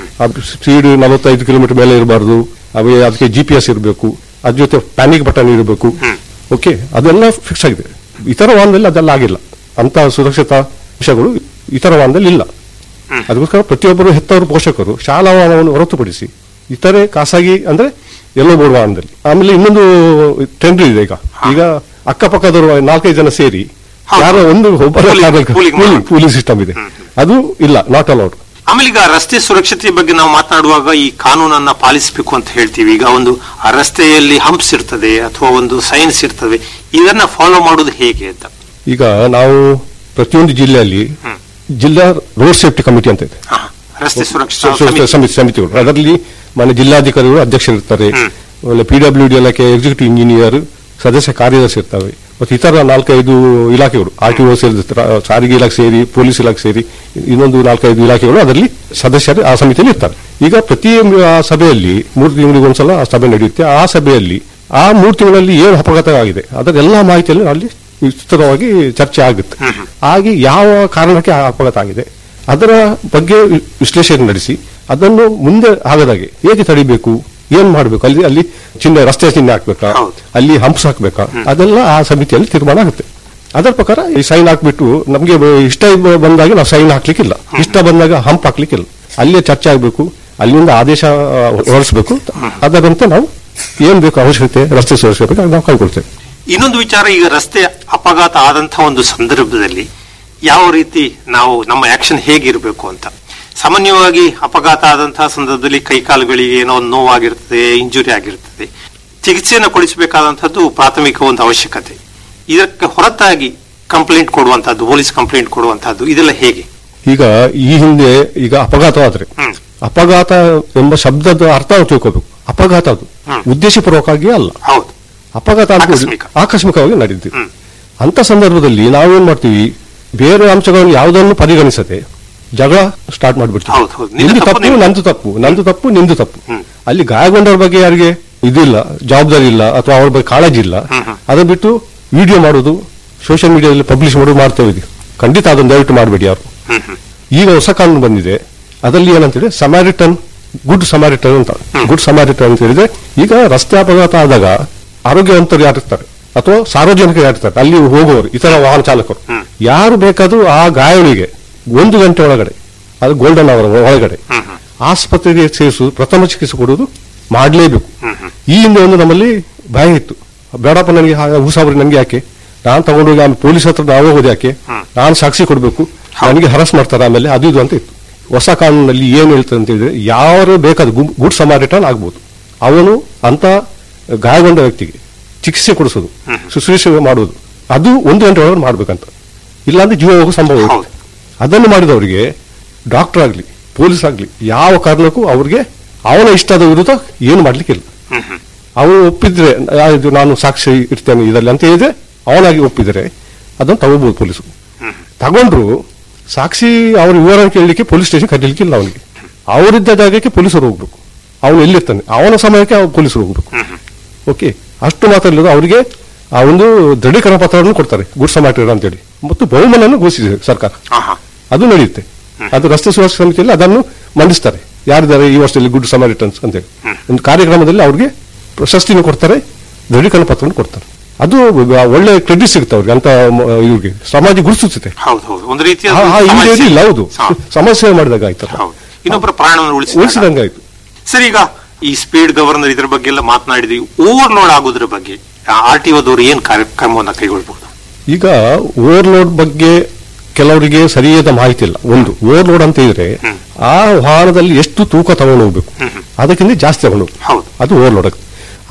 ಸ್ಪೀಡ್ ನಲವತ್ತೈದು ಕಿಲೋಮೀಟರ್ ಮೇಲೆ ಇರಬಾರ್ದು ಅವೇ ಅದಕ್ಕೆ ಜಿ ಪಿ ಎಸ್ ಇರಬೇಕು ಅದ್ರ ಜೊತೆ ಪ್ಯಾನಿಕ್ ಬಟನ್ ಇರಬೇಕು ಓಕೆ ಅದೆಲ್ಲ ಫಿಕ್ಸ್ ಆಗಿದೆ ಇತರ ವಾಹನದಲ್ಲಿ ಅದೆಲ್ಲ ಆಗಿಲ್ಲ ಅಂತ ಸುರಕ್ಷತಾ ಅಂಶಗಳು ಇತರ ವಾಹನದಲ್ಲಿ ಇಲ್ಲ ಅದಕ್ಕೋಸ್ಕರ ಪ್ರತಿಯೊಬ್ಬರು ಹೆತ್ತವರು ಪೋಷಕರು ಶಾಲಾ ವಾಹನವನ್ನು ಹೊರತುಪಡಿಸಿ ಇತರೆ ಖಾಸಗಿ ಅಂದ್ರೆ ಎಲ್ಲೋ ಬೋರ್ಡ್ ವಾಹನದಲ್ಲಿ ಆಮೇಲೆ ಇನ್ನೊಂದು ಟೆಂಡರ್ ಇದೆ ಈಗ ಈಗ ಅಕ್ಕಪಕ್ಕದವರು ನಾಲ್ಕೈದು ಜನ ಸೇರಿ ಹೌದು. ಯಾರೋ ಒಂದು ಒಬ್ಬರ Pooling- pooling ಮಾಡೋದು. ಪೂಲಿಂಗ್ ಸಿಸ್ಟಮ್ ಇದೆ ಅದು ಇಲ್ಲ ನಾಟ್ ಅಲೌಡ್ ಆಮೇಲೆ ಈಗ ರಸ್ತೆ ಸುರಕ್ಷತೆ ಬಗ್ಗೆ ನಾವು ಮಾತನಾಡುವಾಗ ಈ ಕಾನೂನನ್ನ ಪಾಲಿಸಬೇಕು ಅಂತ ಹೇಳ್ತೀವಿ ಈಗ ಒಂದು ಆ ರಸ್ತೆಯಲ್ಲಿ ಹಂಪ್ಸ್ ಇರ್ತದೆ ಅಥವಾ ಒಂದು ಸೈನ್ಸ್ ಇರ್ತದೆ ಇದನ್ನ ಫಾಲೋ ಮಾಡೋದು ಹೇಗೆ ಅಂತ ಈಗ ನಾವು ಪ್ರತಿಯೊಂದು ಜಿಲ್ಲೆಯಲ್ಲಿ ಜಿಲ್ಲಾ ರೋಡ್ ಸೇಫ್ಟಿ ಕಮಿಟಿ ಅಂತ ಇದೆ ಹಾ, ರಸ್ತೆ ಸುರಕ್ಷತಾ ಸುರಕ್ಷತಾ ಸಮಿತಿ. ಸಮಿತಿ ಸಮಿತಿಗಳು ಅದರಲ್ಲಿ ಮನೆ ಜಿಲ್ಲಾಧಿಕಾರಿಗಳು ಅಧ್ಯಕ್ಷರಿರ್ತಾರೆ ಆಮೇಲೆ ಪಿ ಡಬ್ಲ್ಯೂ ಡಿ ಇಲಾಖೆ ಎಕ್ಸಿಕ್ಯೂಟಿವ್ ಇಂಜಿನಿಯರ್ ಸದಸ್ಯ ಕಾರ್ಯದರ್ಶಿ ಇರ್ತವೆ ಮತ್ತು ಇತರ ನಾಲ್ಕೈದು ಇಲಾಖೆಗಳು ಆರ್ ಟಿ ಒ ಸೇರಿರ್ತಾರೆ ಸಾರಿಗೆ ಇಲಾಖೆ ಸೇರಿ ಪೊಲೀಸ್ ಇಲಾಖೆ ಸೇರಿ ಇನ್ನೊಂದು ನಾಲ್ಕೈದು ಇಲಾಖೆಗಳು ಅದರಲ್ಲಿ ಸದಸ್ಯರು ಆ ಸಮಿತಿಯಲ್ಲಿ ಇರ್ತಾರೆ ಈಗ ಪ್ರತಿ ಆ ಸಭೆಯಲ್ಲಿ ಮೂರು ತಿಂಗಳಿಗೆ ಒಂದ್ಸಲ ಆ ಸಭೆ ನಡೆಯುತ್ತೆ ಆ ಸಭೆಯಲ್ಲಿ ಆ ಮೂರು ತಿಂಗಳಲ್ಲಿ ಏನು ಅಪಘಾತ ಆಗಿದೆ ಅದರ ಎಲ್ಲಾ ಮಾಹಿತಿಯಲ್ಲಿ ಅಲ್ಲಿ ವಿಸ್ತೃತವಾಗಿ ಚರ್ಚೆ ಆಗುತ್ತೆ ಹಾಗೆ ಯಾವ ಕಾರಣಕ್ಕೆ ಆ ಅಪಘಾತ ಆಗಿದೆ ಅದರ ಬಗ್ಗೆ ವಿ- ವಿಶ್ಲೇಷಣೆ ನಡೆಸಿ ಅದನ್ನು ಮುಂದೆ ಆಗದಾಗೆ ಹೇಗೆ ತಡಿಬೇಕು ಏನ್ ಮಾಡಬೇಕು ಅಲ್ಲಿ ಅಲ್ಲಿ ಚಿಹ್ನೆ ರಸ್ತೆ ಚಿಹ್ನೆ ಹಾಕ್ಬೇಕಾ ಹೌದು. ಅಲ್ಲಿ ಹಂಪ್ಸ್ ಹಾಕ್ಬೇಕಾ ಅದೆಲ್ಲ ಆ ಸಮಿತಿಯಲ್ಲಿ ತೀರ್ಮಾನ ಆಗುತ್ತೆ ಅದರ ಪ್ರಕಾರ ಈ ಸೈನ್ ಹಾಕ್ಬಿಟ್ಟು ನಮಗೆ ಇಷ್ಟ ಬ- ಬಂದಾಗ ನಾವು ಸೈನ್ ಹಾಕ್ಲಿಕ್ಕಿಲ್ಲ ಇಷ್ಟ ಬಂದಾಗ ಹಂಪ್ ಹಾಕ್ಲಿಕ್ಕಿಲ್ಲ ಅಲ್ಲೇ ಚರ್ಚೆ ಆಗಬೇಕು ಅಲ್ಲಿಂದ ಆದೇಶ ಆ, ಹೊರಡಿಸ್ಬೇಕು ಅದರಂತೆ ನಾವು ಏನ್ ಬೇಕು ಅವಶ್ಯಕತೆ ರಸ್ತೆ ಸುರಕ್ಷತೆ ಬಗ್ಗೆ ನಾವು ಕೈಗೊಳ್ತೇವೆ ಇನ್ನೊಂದು ವಿಚಾರ ಈಗ ರಸ್ತೆ ಅಪಘಾತ ಆದಂತಹ ಒಂದು ಸಂದರ್ಭದಲ್ಲಿ ಯಾವ ರೀತಿ ನಾವು ನಮ್ಮ ಆಕ್ಷನ್ ಹೇಗಿರಬೇಕು ಅಂತ ಸಾಮಾನ್ಯವಾಗಿ ಅಪಘಾತ ಆದಂತಹ ಸಂದರ್ಭದಲ್ಲಿ ಕೈಕಾಲುಗಳಿಗೆ ಏನೋ ಒಂದು ನೋವಾಗಿರ್ತದೆ ಇಂಜುರಿ ಆಗಿರ್ತದೆ ಚಿಕಿತ್ಸೆಯನ್ನು ಕೊಡಿಸಬೇಕಾದಂತಹದ್ದು ಪ್ರಾಥಮಿಕ ಒಂದು ಅವಶ್ಯಕತೆ ಇದಕ್ಕೆ ಹೊರತಾಗಿ ಕಂಪ್ಲೇಂಟ್ ಕೊಡುವಂತಹದ್ದು ಪೊಲೀಸ್ ಕಂಪ್ಲೇಂಟ್ ಕೊಡುವಂತಹದ್ದು ಇದೆಲ್ಲ ಹೇಗೆ ಈಗ ಈ ಹಿಂದೆ ಈಗ ಅಪಘಾತ ಆದ್ರೆ ಹ್ಮ್. ಅಪಘಾತ ಎಂಬ ಶಬ್ದದ ಅರ್ಥ ನಾವು ತಿಳ್ಕೋಬೇಕು ಅಪಘಾತ ಅದು ಹ್ಮ್. ಉದ್ದೇಶಪೂರ್ವಕವಾಗಿ ಅಲ್ಲ ಹೌದು ಅಪಘಾತ ಅಂತ ಆಕಸ್ಮಿಕ. ಆಕಸ್ಮಿಕವಾಗಿ ನಡೆಯುತ್ತೆ ಹ್ಮ್. ಅಂತ ಸಂದರ್ಭದಲ್ಲಿ ನಾವೇನ್ ಮಾಡ್ತೀವಿ ಬೇರೆ ಅಂಶಗಳನ್ನು ಯಾವುದನ್ನು ಪರಿಗಣಿಸದೆ ಜಗಳ ಸ್ಟಾರ್ಟ್ ಮಾಡ್ಬಿಡ್ತೀವಿ ಹೌದು, ಹೌದು. ನಿಂದು ನಿಂದು ತಪ್ಪು, ತಪ್ಪು ನಿಂದು ನಂದು ತಪ್ಪು ನಂದು ತಪ್ಪು ನಿಂದು ತಪ್ಪು ಹ್ಮ್. ಅಲ್ಲಿ ಗಾಯಗೊಂಡವ್ರ ಬಗ್ಗೆ ಯಾರಿಗೆ ಇದಿಲ್ಲ ಜವಾಬ್ದಾರಿ ಇಲ್ಲ ಅಥವಾ ಅವ್ರ ಬಗ್ಗೆ ಕಾಳಜಿ ಇಲ್ಲ ಹ್ಮ್, ಹ್ಮ್. ಅದನ್ನ ಬಿಟ್ಟು ವಿಡಿಯೋ ಮಾಡೋದು ಸೋಷಿಯಲ್ ಮೀಡಿಯಾದಲ್ಲಿ ಪಬ್ಲಿಷ್ ಮಾಡೋದು ಮಾಡ್ತೇವೆ ಇದು ಖಂಡಿತ ಅದನ್ನು ದಯವಿಟ್ಟು ಮಾಡಬೇಡಿ ಯಾರು ಹ್ಮ್ ಹ್ಮ್ ಈಗ ಹೊಸ ಕಾನೂನು ಬಂದಿದೆ ಅದರಲ್ಲಿ ಏನಂತೇಳಿ ಸಮಾರಿಟನ್ ಗುಡ್ ಸಮಾರಿಟನ್ ಅಂತ ಗುಡ್ ಸಮಾರಿಟನ್ ಅಂತ ಹೇಳಿದ್ರೆ ಈಗ ರಸ್ತೆ ಅಪಘಾತ ಆದಾಗ ಆರೋಗ್ಯವಂತರು ಯಾರಿರ್ತಾರೆ ಅಥವಾ ಸಾರ್ವಜನಿಕರು ಯಾರಿರ್ತಾರೆ ಅಲ್ಲಿ ಹೋಗುವವರು ಇತರ ವಾಹನ ಚಾಲಕರು ಹ್ಮ್. ಯಾರು ಬೇಕಾದ್ರೂ ಆ ಗಾಯಗಳಿಗೆ ಒಂದು ಗಂಟೆ ಒಳಗಡೆ ಅದು ಗೋಲ್ಡನ್ ಅವರ್ ಒಳಗಡೆ ಹ್ಮ್ ಹ್ಮ್ ಆಸ್ಪತ್ರೆಗೆ ಸೇರಿಸು ಪ್ರಥಮ ಚಿಕಿತ್ಸೆ ಕೊಡುವುದು ಮಾಡಲೇಬೇಕು ಹ್ಮ್ ಹ್ಮ್ ಈ ಹಿಂದೆ ಒಂದು ನಮ್ಮಲ್ಲಿ ಭಯ ಇತ್ತು ಬೇಡಪ್ಪ ನನಗೆ ಹೂಸಾಬ್ರಿ ನನಗೆ ಯಾಕೆ ನಾನು ತಗೊಂಡೋಗಿ ಆಮೇಲೆ ಪೊಲೀಸ್ ಹತ್ರ ನಾವು ಹೋಗೋದು ಯಾಕೆ ಹ್ಮ್. ನಾನು ಸಾಕ್ಷಿ ಕೊಡಬೇಕು ನನಗೆ ಹರಸ್ ಮಾಡ್ತಾರೆ ಆಮೇಲೆ ಅದು ಇದು ಅಂತ ಇತ್ತು ಹೊಸ ಕಾನೂನಲ್ಲಿ ಏನ್ ಹೇಳ್ತದೆ ಅಂತ ಹೇಳಿದ್ರೆ ಯಾರು ಬೇಕಾದ ಗುಡ್ ಸಮಾರಿಟನ್ ಆಗ್ಬೋದು ಅವನು ಅಂತ ಗಾಯಗೊಂಡ ವ್ಯಕ್ತಿಗೆ ಚಿಕಿತ್ಸೆ ಕೊಡಿಸೋದು ಶುಶ್ರೂಷೆ ಮಾಡುವುದು ಅದು ಒಂದು ಗಂಟೆ ಒಳಗೆ ಮಾಡ್ಬೇಕಂತ ಇಲ್ಲಾಂದ್ರೆ ಜೀವ ಹೋಗೋ ಸಂಭವ ಹೌದು. ಇರುತ್ತೆ ಅದನ್ನು ಮಾಡಿದವರಿಗೆ ಡಾಕ್ಟರ್ ಆಗ್ಲಿ ಪೊಲೀಸ್ ಆಗ್ಲಿ ಯಾವ ಕಾರಣಕ್ಕೂ ಅವ್ರಿಗೆ ಅವನ ಇಷ್ಟದ ವಿರುದ್ಧ ಏನು ಮಾಡ್ಲಿಕ್ಕಿಲ್ಲ ಹ್ಮ್ ಹ್ಮ್ ಅವನು ಒಪ್ಪಿದ್ರೆ ಆ, ಇದು ನಾನು ಸಾಕ್ಷಿ ಇರ್ತೇನೆ ಇದರಲ್ಲಿ ಅಂತ ಹೇಳಿದ್ರೆ ಅವನಾಗಿ ಒಪ್ಪಿದರೆ ಅದನ್ನು ತಗೋಬಹುದು ಪೊಲೀಸರು ತಗೊಂಡ್ರು ಸಾಕ್ಷಿ ಅವ್ರ ವಿವರ ಕೇಳಲಿಕ್ಕೆ ಪೊಲೀಸ್ ಸ್ಟೇಷನ್ ಕರೀಲಿಕ್ಕಿಲ್ಲ ಅವನಿಗೆ ಅವರಿದ್ದ ಜಾಗಕ್ಕೆ ಪೊಲೀಸರು ಹೋಗ್ಬೇಕು ಅವನು ಎಲ್ಲಿರ್ತಾನೆ ಅವನ ಸಮಯಕ್ಕೆ ಅವ್ರು ಪೊಲೀಸರು ಹೋಗ್ಬೇಕು ಓಕೆ ಅಷ್ಟು ಮಾತ್ರ ಇಲ್ಲದ ಅವರಿಗೆ ಆ ಒಂದು ದೃಢೀಕರಣ ಪತ್ರವನ್ನು ಕೊಡ್ತಾರೆ ಗುಡ್ ಸಮಾಟರ್ ಅಂತೇಳಿ ಮತ್ತು ಬಹುಮಾನವನ್ನು ಘೋಷಿಸಿದೆ ಸರ್ಕಾರ ಹಾ ಹಾ ಅದು ನಡೆಯುತ್ತೆ ಅದು ರಸ್ತೆ ಸುರಕ್ಷಾ ಸಮಿತಿಯಲ್ಲಿ ಅದನ್ನು ಮಂಡಿಸ್ತಾರೆ ಯಾರಿದ್ದಾರೆ ಈ ವರ್ಷದಲ್ಲಿ ಗುಡ್ ಸಮಾರಿಟನ್ಸ್ ಅಂತೇಳಿ ಒಂದು ಕಾರ್ಯಕ್ರಮದಲ್ಲಿ ಅವ್ರಿಗೆ ಪ್ರಶಸ್ತಿನೂ ಕೊಡ್ತಾರೆ ದೃಢೀಕರಣ ಪತ್ರವನ್ನು ಕೊಡ್ತಾರೆ ಅದು ಒಳ್ಳೆ ಕ್ರೆಡಿಟ್ ಸಿಗುತ್ತೆ ಅವ್ರಿಗೆ ಅಂತ ಮ- ಇವ್ರಿಗೆ ಸಮಾಜ ಗುರುತಿಸುತ್ತೆ ಹೌದು ಹೌದು ಒಂದು ರೀತಿಯ ಆ- ಆ ಹಿಂದೆ ಸಮಸ್ಯೆ. ಇಲ್ಲ ಹೌದು ಹಾ, ಸಮಾಜ ಸೇವೆ ಮಾಡಿದಾಗ ಆಯ್ತಲ್ಲ ಹೌದು ಇನ್ನೊಬ್ಬರ ಪ್ರಾಣವನ್ನು ಉಳಿಸಿದಾಗ ಉಳಿಸಿದಂಗೆ ಆಯ್ತು ಸರ್ ಈಗ ಈ ಸ್ಪೀಡ್ ಗವರ್ನರ್ ಇದ್ರ ಬಗ್ಗೆ ಎಲ್ಲ ಮಾತನಾಡಿದ್ವಿ ಓವರ್ಲೋಡ್ ಆಗೋದ್ರ ಬಗ್ಗೆ ಆರ್ ಟಿ ಓದವರು ಏನ್ ಕಾರ್ಯಕ್ರಮವನ್ನ ಕೈಗೊಳ್ಬಹುದು ಈಗ ಓವರ್ಲೋಡ್ ಬಗ್ಗೆ ಕೆಲವರಿಗೆ ಸರಿಯಾದ ಮಾಹಿತಿ ಇಲ್ಲ ಒಂದು ಓವರ್ಲೋಡ್ ಅಂತ ಇದ್ರೆ ಆ ವಾಹನದಲ್ಲಿ ಎಷ್ಟು ತೂಕ ತಗೊಂಡು ಹೋಗ್ಬೇಕು ಅದಕ್ಕಿಂತ ಜಾಸ್ತಿ ತಗೊಂಡು ಹೋಗ್ಬೇಕು ಹೌದು ಅದು ಓವರ್ಲೋಡ್ ಆಗುತ್ತೆ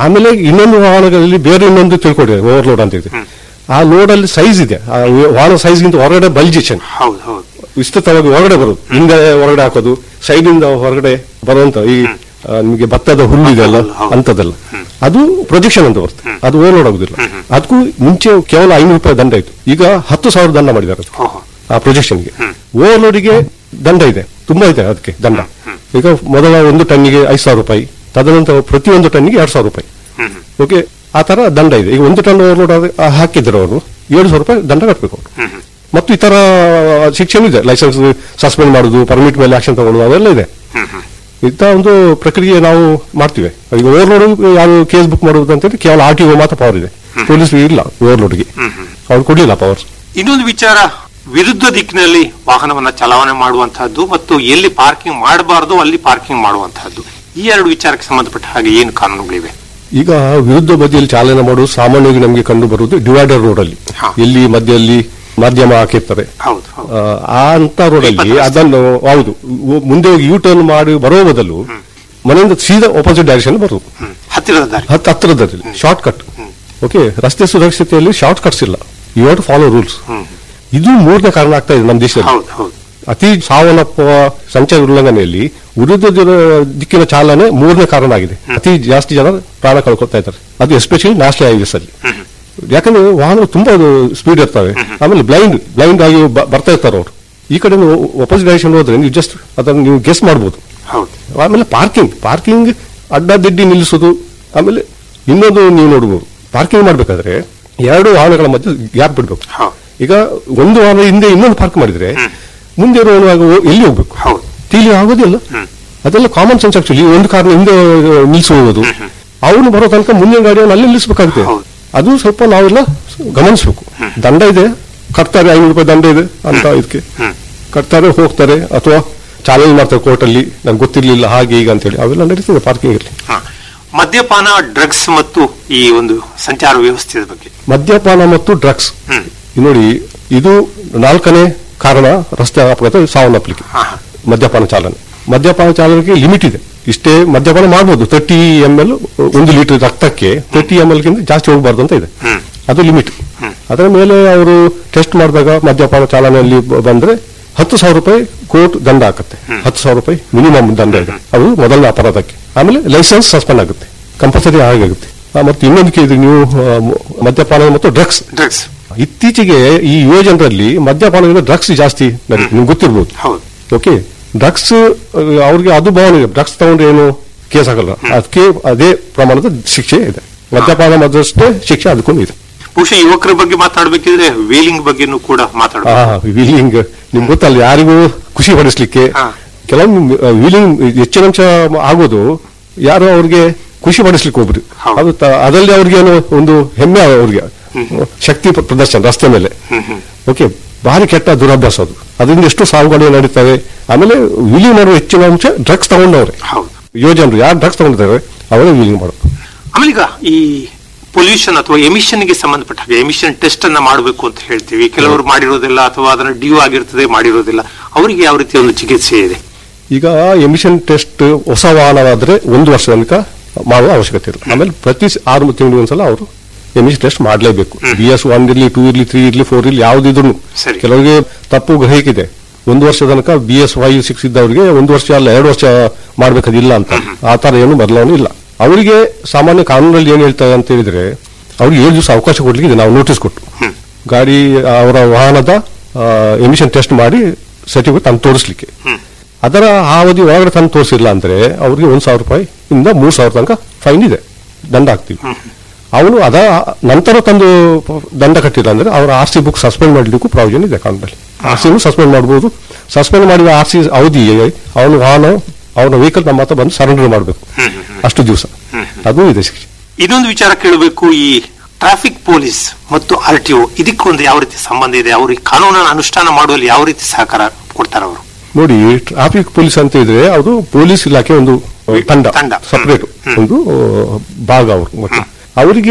ಆಮೇಲೆ ಇನ್ನೊಂದು ವಾಹನಗಳಲ್ಲಿ ಬೇರೆ ಇನ್ನೊಂದು ತಿಳ್ಕೊಂಡಿದೆ ಓವರ್ಲೋಡ್ ಅಂತ ಇದೆ ಆ ಲೋಡ್ ಅಲ್ಲಿ ಸೈಜ್ ಇದೆ ಆ ವಾಹನ ಸೈಜ್ಗಿಂತ ಹೊರಗಡೆ ಬಲ್ಜಿಷನ್ ಹೌದು ಹೌದು ವಿಸ್ತೃತವಾಗಿ ಹೊರಗಡೆ ಬರೋದು ಹಿಂದೆ ಹೊರಗಡೆ ಹಾಕೋದು ಸೈಡ್ ಇಂದ ಹೊರಗಡೆ ಬರುವಂತ ಈ ಆ, ನಿಮಗೆ ಭತ್ತದ ಹುಲ್ಲು ಇದೆಯಲ್ಲ ಹೌದು, ಹೌದು. ಅಂತದಲ್ಲ ಅದು ಪ್ರೊಜೆಕ್ಷನ್ ಅಂತ ಬರುತ್ತೆ ಅದು ಓವರ್ಲೋಡ್ ಆಗುದಿಲ್ಲ ಅದಕ್ಕೂ ಮುಂಚೆ ಕೇವಲ ಐನೂರು ರೂಪಾಯಿ ದಂಡ ಇತ್ತು ಈಗ ಹತ್ತು ಸಾವಿರ ದಂಡ ಮಾಡಿದ್ದಾರೆ ಅದಕ್ಕೆ. ಓಹೋ ಆ ಪ್ರೊಜೆಕ್ಷನ್ಗೆ ಓವರ್ಲೋಡಿಗೆ ದಂಡ ಇದೆ ತುಂಬಾ ಇದೆ ಅದಕ್ಕೆ ದಂಡ ಈಗ ಮೊದಲ ಒಂದು ಟನ್ನಿಗೆ ಐದು ಸಾವಿರ ರೂಪಾಯಿ ತದನಂತರ ಪ್ರತಿಯೊಂದು ಟನ್ನಿಗೆ ಎರಡ್ ಸಾವಿರ ರೂಪಾಯಿ ಹ್ಮ್ ಓಕೆ ಆ ತರ ದಂಡ ಇದೆ ಈಗ ಒಂದು ಟನ್ ಓವರ್ಲೋಡ್ ಹಾಕಿದ್ರು ಅವರು ಏಳು ಸಾವಿರ ರೂಪಾಯಿ ದಂಡ ಕಟ್ಟಬೇಕು ಅವರು ಹ್ಮ್ ಹ್ಮ್ ಮತ್ತು ಇತರ ಶಿಕ್ಷಣ ಇದೆ ಲೈಸೆನ್ಸ್ ಸಸ್ಪೆಂಡ್ ಮಾಡುದು ಪರ್ಮಿಟ್ ಮೇಲೆ ಆಕ್ಷನ್ ತಗೊಳ್ಳೋದು ಅವೆಲ್ಲ ಇದೆ ಹ್ಮ್ ಹ್ಮ್ ಇಂಥ ಒಂದು ಪ್ರಕ್ರಿಯೆ ನಾವು ಮಾಡ್ತೀವಿ ಈಗ ಓವರ್ಲೋಡ್ ಯಾರು ಕೇಸ್ ಬುಕ್ ಮಾಡುವುದು ಅಂತ ಹೇಳಿ ಕೇವಲ ಆರ್ ಟಿ ಒ ಮಾತ್ರ ಪವರ್ ಇದೆ ಪೊಲೀಸ್ ಇಲ್ಲ ಓವರ್ಲೋಡ್ಗೆ ಅವ್ರು ಕೊಡ್ಲಿಲ್ಲ ಪವರ್ ಇನ್ನೊಂದು ವಿಚಾರ ವಿರುದ್ಧ ದಿಕ್ಕಿನಲ್ಲಿ ವಾಹನವನ್ನ ಚಲಾವಣೆ ಮಾಡುವಂತಹದ್ದು ಮತ್ತು ಎಲ್ಲಿ ಪಾರ್ಕಿಂಗ್ ಮಾಡಬಾರದು ಅಲ್ಲಿ ಪಾರ್ಕಿಂಗ್ ಮಾಡುವಂತಹದ್ದು ಈ ಎರಡು ವಿಚಾರಕ್ಕೆ ಸಂಬಂಧಪಟ್ಟ ಹಾಗೆ ಏನು ಕಾನೂನುಗಳಿವೆ ಈಗ ವಿರುದ್ಧ ಬದಿಯಲ್ಲಿ ಚಾಲನೆ ಮಾಡುವುದು ಸಾಮಾನ್ಯವಾಗಿ ನಮಗೆ ಕಂಡು ಬರುವುದು ಡಿವೈಡರ್ ರೋಡ್ ಅಲ್ಲಿ ಹಾ. ಎಲ್ಲಿ ಮಧ್ಯದಲ್ಲಿ ಮಾಧ್ಯಮ ಹಾಕಿರ್ತಾರೆ ಹೌದು ಹೌದು ಆ, ಆ ಅಂತ ರೋಡ್ ಅಲ್ಲಿ ಇಪ್ಪತ್ತು ಅದನ್ನು ಹೌದು ಉ- ಮುಂದೆ ಹೋಗಿ ಯೂ ಟರ್ನ್ ಮಾಡಿ ಬರೋ ಬದಲು ಮನೆಯಿಂದ ಸೀದಾ ಆಪೋಸಿಟ್ ಡೈರೆಕ್ಷನ್ ಬರುವುದು ಹ್ಮ್. ಹತ್ತಿರದ ದಾರಿ ಹತ್ತು ಹತ್ತಿರದಲ್ಲಿ ಶಾರ್ಟ್ ಕಟ್ ಓಕೆ ರಸ್ತೆ ಸುರಕ್ಷತೆಯಲ್ಲಿ ಶಾರ್ಟ್ ಕಟ್ಸ್ ಇಲ್ಲ you have to follow rules hmm. ಇದು ಮೂರನೇ ಕಾರಣ ಆಗ್ತಾ ಇದೆ ನಮ್ಮ ದೇಶದಲ್ಲಿ ಹೌದು ಹೌದು ಅತಿ ಸಾವನ್ನಪ್ಪುವ ಸಂಚಾರ ಉಲ್ಲಂಘನೆಯಲ್ಲಿ ವಿರುದ್ಧ ದಿನ- ದಿಕ್ಕಿನ ಚಾಲನೆ ಮೂರನೇ ಕಾರಣ ಆಗಿದೆ ಅತಿ ಜಾಸ್ತಿ ಜನ ಪ್ರಾಣ ಕಳ್ಕೊತಾ ಇದ್ದಾರೆ ಅದು ಎಸ್ಪೆಷಲಿ ನ್ಯಾಷನಲ್ ಹೈವೇಸ್ ಅಲ್ಲಿ ಯಾಕಂದ್ರೆ ವಾಹನ ತುಂಬಾ ಸ್ಪೀಡ್ ಇರ್ತವೆ ಆಮೇಲೆ ಬ್ಲೈಂಡ್ ಬ್ಲೈಂಡ್ ಆಗಿ ಬ- ಬರ್ತಾ ಇರ್ತಾರೆ ಅವರು ಈ ಕಡೆ ಅಪೋಸಿಟ್ ಡೈರೆಕ್ಷನ್ ಹೋದ್ರೆ ನೀವು ಜಸ್ಟ್ ಅದನ್ನು ನೀವು ಗೆಸ್ ಮಾಡ್ಬೋದು ಹೌದು ಆಮೇಲೆ ಪಾರ್ಕಿಂಗ್ ಪಾರ್ಕಿಂಗ್ ಅಡ್ಡದಿಡ್ಡಿ ನಿಲ್ಲಿಸೋದು ಆಮೇಲೆ ಇನ್ನೊಂದು ನೀವು ನೋಡ್ಬೋದು ಪಾರ್ಕಿಂಗ್ ಮಾಡ್ಬೇಕಾದ್ರೆ ಎರಡು ವಾಹನಗಳ ಮಧ್ಯೆ ಗ್ಯಾಪ್ ಬಿಡ್ಬೇಕು ಹೌದು ಈಗ ಒಂದು ವಾಹನ ಹಿಂದೆ ಇನ್ನೊಂದು ಪಾರ್ಕ್ ಮಾಡಿದ್ರೆ ಮುಂದೆ ಇರುವವನು ಎಲ್ಲಿ ಹೋಗ್ಬೇಕು ಹೌದು ತಿಳಿ ಆಗೋದಿಲ್ಲ ಹ್ಮ್. ಅದೆಲ್ಲ ಕಾಮನ್ ಸೆನ್ಸ್ ಆಕ್ಚುಲಿ ಒಂದು ಕಾರ್ನ ಹಿಂದೆ ನಿಲ್ಲಿಸಿ ಹೋಗೋದು ಅವನು ಬರೋ ತನಕ ಮುಂದಿನ ಗಾಡಿಯನ್ನು ಅಲ್ಲಿ ನಿಲ್ಲಿಸಬೇಕಾಗುತ್ತೆ ಹೌದು. ಅದು ಸ್ವಲ್ಪ ನಾವೆಲ್ಲ ಗಮನಿಸಬೇಕು ದಂಡ ಇದೆ ಕಟ್ತಾರೆ ಐನೂರು ರೂಪಾಯಿ ದಂಡ ಇದೆ ಅಂತ ಇದಕ್ಕೆ ಹ್ಮ್. ಕಟ್ತಾರೆ ಹೋಗ್ತಾರೆ ಅಥವಾ ಚಾಲೆಂಜ್ ಮಾಡ್ತಾರೆ ಕೋರ್ಟಲ್ಲಿ ನಂಗೆ ಗೊತ್ತಿರ್ಲಿಲ್ಲ ಹಾಗೆ ಈಗ ಅಂತೇಳಿ ಅವೆಲ್ಲ ನಡೀತದೆ ಪಾರ್ಕಿಂಗ್ ಅಲ್ಲಿ ಹ. ಮದ್ಯಪಾನ ಡ್ರಗ್ಸ್ ಮತ್ತು ಈ ಒಂದು ಸಂಚಾರ ವ್ಯವಸ್ಥೆಯ ಬಗ್ಗೆ ಮದ್ಯಪಾನ ಮತ್ತು ಡ್ರಗ್ಸ್ ಹ್ಮ್. ನೋಡಿ ಇದು ನಾಲ್ಕನೇ ಕಾರಣ ರಸ್ತೆ ಅಪಘಾತ ಸಾವನ್ನಪ್ಪಲಿಕ್ಕೆ ಹಾ, ಹಾ. ಮದ್ಯಪಾನ ಚಾಲನೆ ಮದ್ಯಪಾನ ಚಾಲನೆಗೆ ಲಿಮಿಟ್ ಇದೆ ಇಷ್ಟೇ ಮದ್ಯಪಾನ ಮಾಡಬಹುದು ತರ್ಟಿ ಎಂ ಎಲ್ ಒಂದು ಲೀಟರ್ ರಕ್ತಕ್ಕೆ ತರ್ಟಿ ಎಂ ಎಲ್ ಗಿಂತ ಜಾಸ್ತಿ ಹೋಗಬಾರ್ದು ಅಂತ ಇದೆ ಹ್ಮ್. ಅದು ಲಿಮಿಟ್ ಅದರ ಮೇಲೆ ಅವರು ಟೆಸ್ಟ್ ಮಾಡಿದಾಗ ಮದ್ಯಪಾನ ಚಾಲನೆಯಲ್ಲಿ ಬ- ಬಂದ್ರೆ ಹತ್ತು ಸಾವಿರ ರೂಪಾಯಿ ಕೋರ್ಟ್ ದಂಡ ಹಾಕುತ್ತೆ ಹತ್ತು ಸಾವಿರ ರೂಪಾಯಿ ಮಿನಿಮಮ್ ದಂಡ ಇದೆ ಅದು ಮೊದಲನೇ ಅಪರಾಧಕ್ಕೆ ಆಮೇಲೆ ಲೈಸೆನ್ಸ್ ಸಸ್ಪೆಂಡ್ ಆಗುತ್ತೆ ಕಂಪಲ್ಸರಿ ಆಗುತ್ತೆ ಆ, ಮತ್ತು ಇನ್ನೊಂದು ಕೇಳಿದ್ರಿ ನೀವು ಆ, ಮ- ಮದ್ಯಪಾನ ಮತ್ತು ಡ್ರಗ್ಸ್ ಡ್ರಗ್ಸ್ ಇತ್ತೀಚೆಗೆ ಈ ಯುವ ಜನರಲ್ಲಿ ಮದ್ಯಪಾನದಿಂದ ಡ್ರಗ್ಸ್ ಜಾಸ್ತಿ ನಡೀತದೆ ನಿಮ್ಗೆ ಗೊತ್ತಿರ್ಬೋದು ಹೌದು ಓಕೆ ಡ್ರಗ್ಸ್ ಅವ್ರಿಗೆ ಅದು ಭಾವನೆ ಇದೆ ಡ್ರಗ್ಸ್ ತಗೊಂಡ್ರೆ ಏನು ಕೇಸ್ ಆಗಲ್ಲ ಅದಕ್ಕೆ ಅದೇ ಪ್ರಮಾಣದ ಶಿಕ್ಷೆ ಇದೆ ಮದ್ಯಪಾನ ಮಾಡಿದಷ್ಟೇ ಶಿಕ್ಷೆ ಅದಕ್ಕೂ ಇದೆ ಬಹುಶಃ ಯುವಕರ ಬಗ್ಗೆ ಮಾತಾಡಬೇಕಿದ್ರೆ ವೀಲಿಂಗ್ ಬಗ್ಗೆನೂ ಕೂಡ ಆ ಮಾತಾಡಬೇಕು ವೀಲಿಂಗ್ ನಿಮ್ಗೆ ಗೊತ್ತಲ್ಲ ಯಾರಿಗೂ ಖುಷಿ ಪಡಿಸ್ಲಿಕ್ಕೆ ಹಾ. ಕೆಲವೊಮ್ಮೆ ವೀಲಿಂಗ್ ಹೆಚ್ಚಿನ ಅಂಶ ಆಗೋದು ಯಾರು ಅವ್ರಿಗೆ ಖುಷಿ ಪಡಿಸ್ಲಿಕ್ಕೆ ಒಬ್ರು ಹೌದು. ಅದು ತ- ಅದರಲ್ಲಿ ಅವ್ರಿಗೆ ಏನೋ ಒಂದು ಹೆಮ್ಮೆ ಅವ್ರಿಗೆ ಶಕ್ತಿ ಪ್ರ- ಪ್ರದರ್ಶನ ರಸ್ತೆ ಮೇಲೆ ಓಕೆ ಭಾರಿ ಕೆಟ್ಟ ದುರಭ್ಯಾಸ ಅದು ಅದರಿಂದ ಎಷ್ಟು ಸಾವುಗಳು ನಡೀತವೆ ಆಮೇಲೆ ವೀಲಿಂಗ್ ಮಾಡುವ ಹೆಚ್ಚಿನ ಅಂಶ ಡ್ರಗ್ಸ್ ತಗೊಂಡವ್ರೆ ಹೌದು ಯೋಜನರು ಯಾರು ಡ್ರಗ್ಸ್ ತಗೊಂಡಿದ್ದಾರೆ ಅವರೇ ವೀಲಿಂಗ್ ಮಾಡೋದು ಆಮೇಲೆ ಈಗ ಈ ಪೊಲ್ಯೂಷನ್ ಅಥವಾ ಎಮಿಷನ್ ಗೆ ಸಂಬಂಧಪಟ್ಟ ಹಾಗೆ ಎಮಿಷನ್ ಟೆಸ್ಟ್ ಅನ್ನ ಮಾಡಬೇಕು ಅಂತ ಹೇಳ್ತೀವಿ ಕೆಲವರು ಮಾಡಿರೋದಿಲ್ಲ ಅಥವಾ ಅದನ್ನ ಡ್ಯೂ ಆಗಿರ್ತದೆ ಮಾಡಿರೋದಿಲ್ಲ ಅವರಿಗೆ ಯಾವ ರೀತಿಯ ಒಂದು ಚಿಕಿತ್ಸೆ ಇದೆ ಈಗ ಎಮಿಷನ್ ಟೆಸ್ಟ್ ಹೊಸ ವಾಹನವಾದ್ರೆ ಒಂದು ವರ್ಷ ತನಕ ಮಾಡುವ ಅವಶ್ಯಕತೆ ಇಲ್ಲ ಆಮೇಲೆ ಪ್ರತಿ ಸ- ಆರು ತಿಂಗಳು ಒಂದ್ಸಲ ಅವರು ಎಮಿಷನ್ ಟೆಸ್ಟ್ ಮಾಡಲೇಬೇಕು ಬಿ ಎಸ್ ಒನ್ ಇರ್ಲಿ ಟೂ ಇರ್ಲಿ ತ್ರೀ ಇರ್ಲಿ ಫೋರ್ ಇರ್ಲಿ ಯಾವ್ದಿದ್ರು ಸರಿ. ಕೆಲವರಿಗೆ ತಪ್ಪು ಗ್ರಹಿಕಿದೆ ಒಂದು ವರ್ಷ ತನಕ ಬಿ ಎಸ್ ಫೈವ್ ಸಿಕ್ಸ್ ಇದ್ದವರಿಗೆ ಒಂದು ವರ್ಷ ಅಲ್ಲ ಎರಡು ವರ್ಷ ಮಾಡ್ಬೇಕಾದಿಲ್ಲ ಅಂತ ಆ ತರ ಏನು ಬದಲಾವಣೆ ಇಲ್ಲ ಅವರಿಗೆ ಸಾಮಾನ್ಯ ಕಾನೂನಲ್ಲಿ ಏನ್ ಹೇಳ್ತಾರೆ ಅಂತ ಹೇಳಿದ್ರೆ ಅವ್ರಿಗೆ ಏಳು ದಿವಸ ಅವಕಾಶ ಕೊಡ್ಲಿಕ್ಕೆ ಇದೆ ನಾವು ನೋಟಿಸ್ ಕೊಟ್ಟು ಗಾಡಿ ಅವರ ವಾಹನದ ಎಮಿಷನ್ ಟೆಸ್ಟ್ ಮಾಡಿ ಸರ್ಟಿಫಿಕೇಟ್ ತಂದು ತೋರಿಸ್ಲಿಕ್ಕೆ ಅದರ ಆ ಅವಧಿ ಒಳಗಡೆ ತಂದು ತೋರಿಸಿಲ್ಲ ಅಂದ್ರೆ ಅವ್ರಿಗೆ ಒಂದ್ ಸಾವಿರ ರೂಪಾಯಿ ಇಂದ ಮೂರ್ ಸಾವಿರ ತನಕ ಫೈನ್ ಇದೆ ದಂಡ ಹಾಕ್ತೀವಿ ಅವನು ಅದ ನಂತರ ತಂದು ಪ- ದಂಡ ಕಟ್ಟಿಲ್ಲ ಅಂದ್ರೆ ಅವರ ಆರ್ ಸಿ ಬುಕ್ ಸಸ್ಪೆಂಡ್ ಮಾಡಲಿಕ್ಕೂ ಪ್ರಾವಿಷನ್ ಇದೆ ಕಾನೂನಲ್ಲಿ ಆರ್ ಸಿ ಸಸ್ಪೆಂಡ್ ಮಾಡಬಹುದು ಸಸ್ಪೆಂಡ್ ಮಾಡಿದ ಆರ್ ಸಿ ಅವಧಿ ಅವನು ವಾಹನ ಅವನ ವೆಹಿಕಲ್ ನಮ್ಮ ಹತ್ರ ಬಂದು ಸರೆಂಡರ್ ಮಾಡಬೇಕು ಅಷ್ಟು ದಿವಸ ಅದು ಇದೆ ಶಿಕ್ಷೆ ಇನ್ನೊಂದು ವಿಚಾರ ಕೇಳಬೇಕು ಈ ಟ್ರಾಫಿಕ್ ಪೊಲೀಸ್ ಮತ್ತು ಆರ್ ಟಿ ಒ ಇದಕ್ಕೊಂದು ಯಾವ ರೀತಿ ಸಂಬಂಧ ಇದೆ ಅವ್ರಿಗೆ ಕಾನೂನನ್ನು ಅನುಷ್ಠಾನ ಮಾಡುವಲ್ಲಿ ಯಾವ ರೀತಿ ಸಹಕಾರ ಕೊಡ್ತಾರೆ ಅವರು ನೋಡಿ ಟ್ರಾಫಿಕ್ ಪೊಲೀಸ್ ಅಂತ ಇದ್ರೆ ಅದು ಪೊಲೀಸ್ ಇಲಾಖೆ ಒಂದು ಅಹ್, ತಂಡ ತಂಡ. ಸಪರೇಟ್ ಹ್ಮ್. ಒಂದು ಅಹ್, ಭಾಗ ಅವರು ಮತ್ತೆ ಅವರಿಗೆ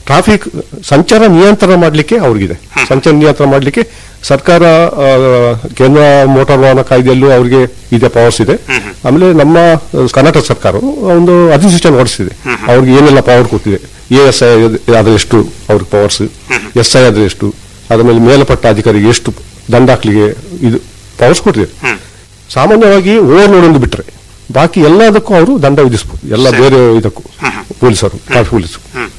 ಟ್ರಾಫಿಕ್ ಸಂಚಾರ ನಿಯಂತ್ರಣ ಮಾಡಲಿಕ್ಕೆ ಅವ್ರಿಗಿದೆ ಸಂಚಾರ ನಿಯಂತ್ರಣ ಮಾಡಲಿಕ್ಕೆ ಸರ್ಕಾರ ಆ, ಕೇಂದ್ರ ಮೋಟಾರ್ ವಾಹನ ಕಾಯ್ದೆಯಲ್ಲೂ ಅವರಿಗೆ ಇದೆ ಪವರ್ಸ್ ಇದೆ ಆಮೇಲೆ ನಮ್ಮ ಆ, ಕರ್ನಾಟಕ ಸರ್ಕಾರ ಒಂದು ಅಧಿಸೂಚನೆ ಹೊರಡಿಸಿದೆ ಅವ್ರಿಗೆ ಏನೆಲ್ಲ ಪವರ್ ಕೊಟ್ಟಿದೆ ಎ ಎಸ್ ಐ ಆದ್ರೆ ಎಷ್ಟು ಅವ್ರಿಗೆ ಪವರ್ಸ್ ಎಸ್ ಐ ಆದ್ರೆ ಎಷ್ಟು ಆದ್ಮೇಲೆ ಮೇಲ್ಪಟ್ಟ ಅಧಿಕಾರಿಗೆ ಎಷ್ಟು ದಂಡ ಹಾಕ್ಲಿಕ್ಕೆ ಇದು ಪವರ್ಸ್ ಕೊಟ್ಟಿದೆ ಸಾಮಾನ್ಯವಾಗಿ ಓವರ್ಲೋಡ್ ಒಂದು ಬಿಟ್ರೆ ಬಾಕಿ ಎಲ್ಲದಕ್ಕೂ ಅವರು ದಂಡ ವಿಧಿಸಬಹುದು ಎಲ್ಲ ಸರಿ. ಬೇರೆ ಇದಕ್ಕೂ ಪೊಲೀಸರು ಟ್ರಾಫಿಕ್ ಪೊಲೀಸರು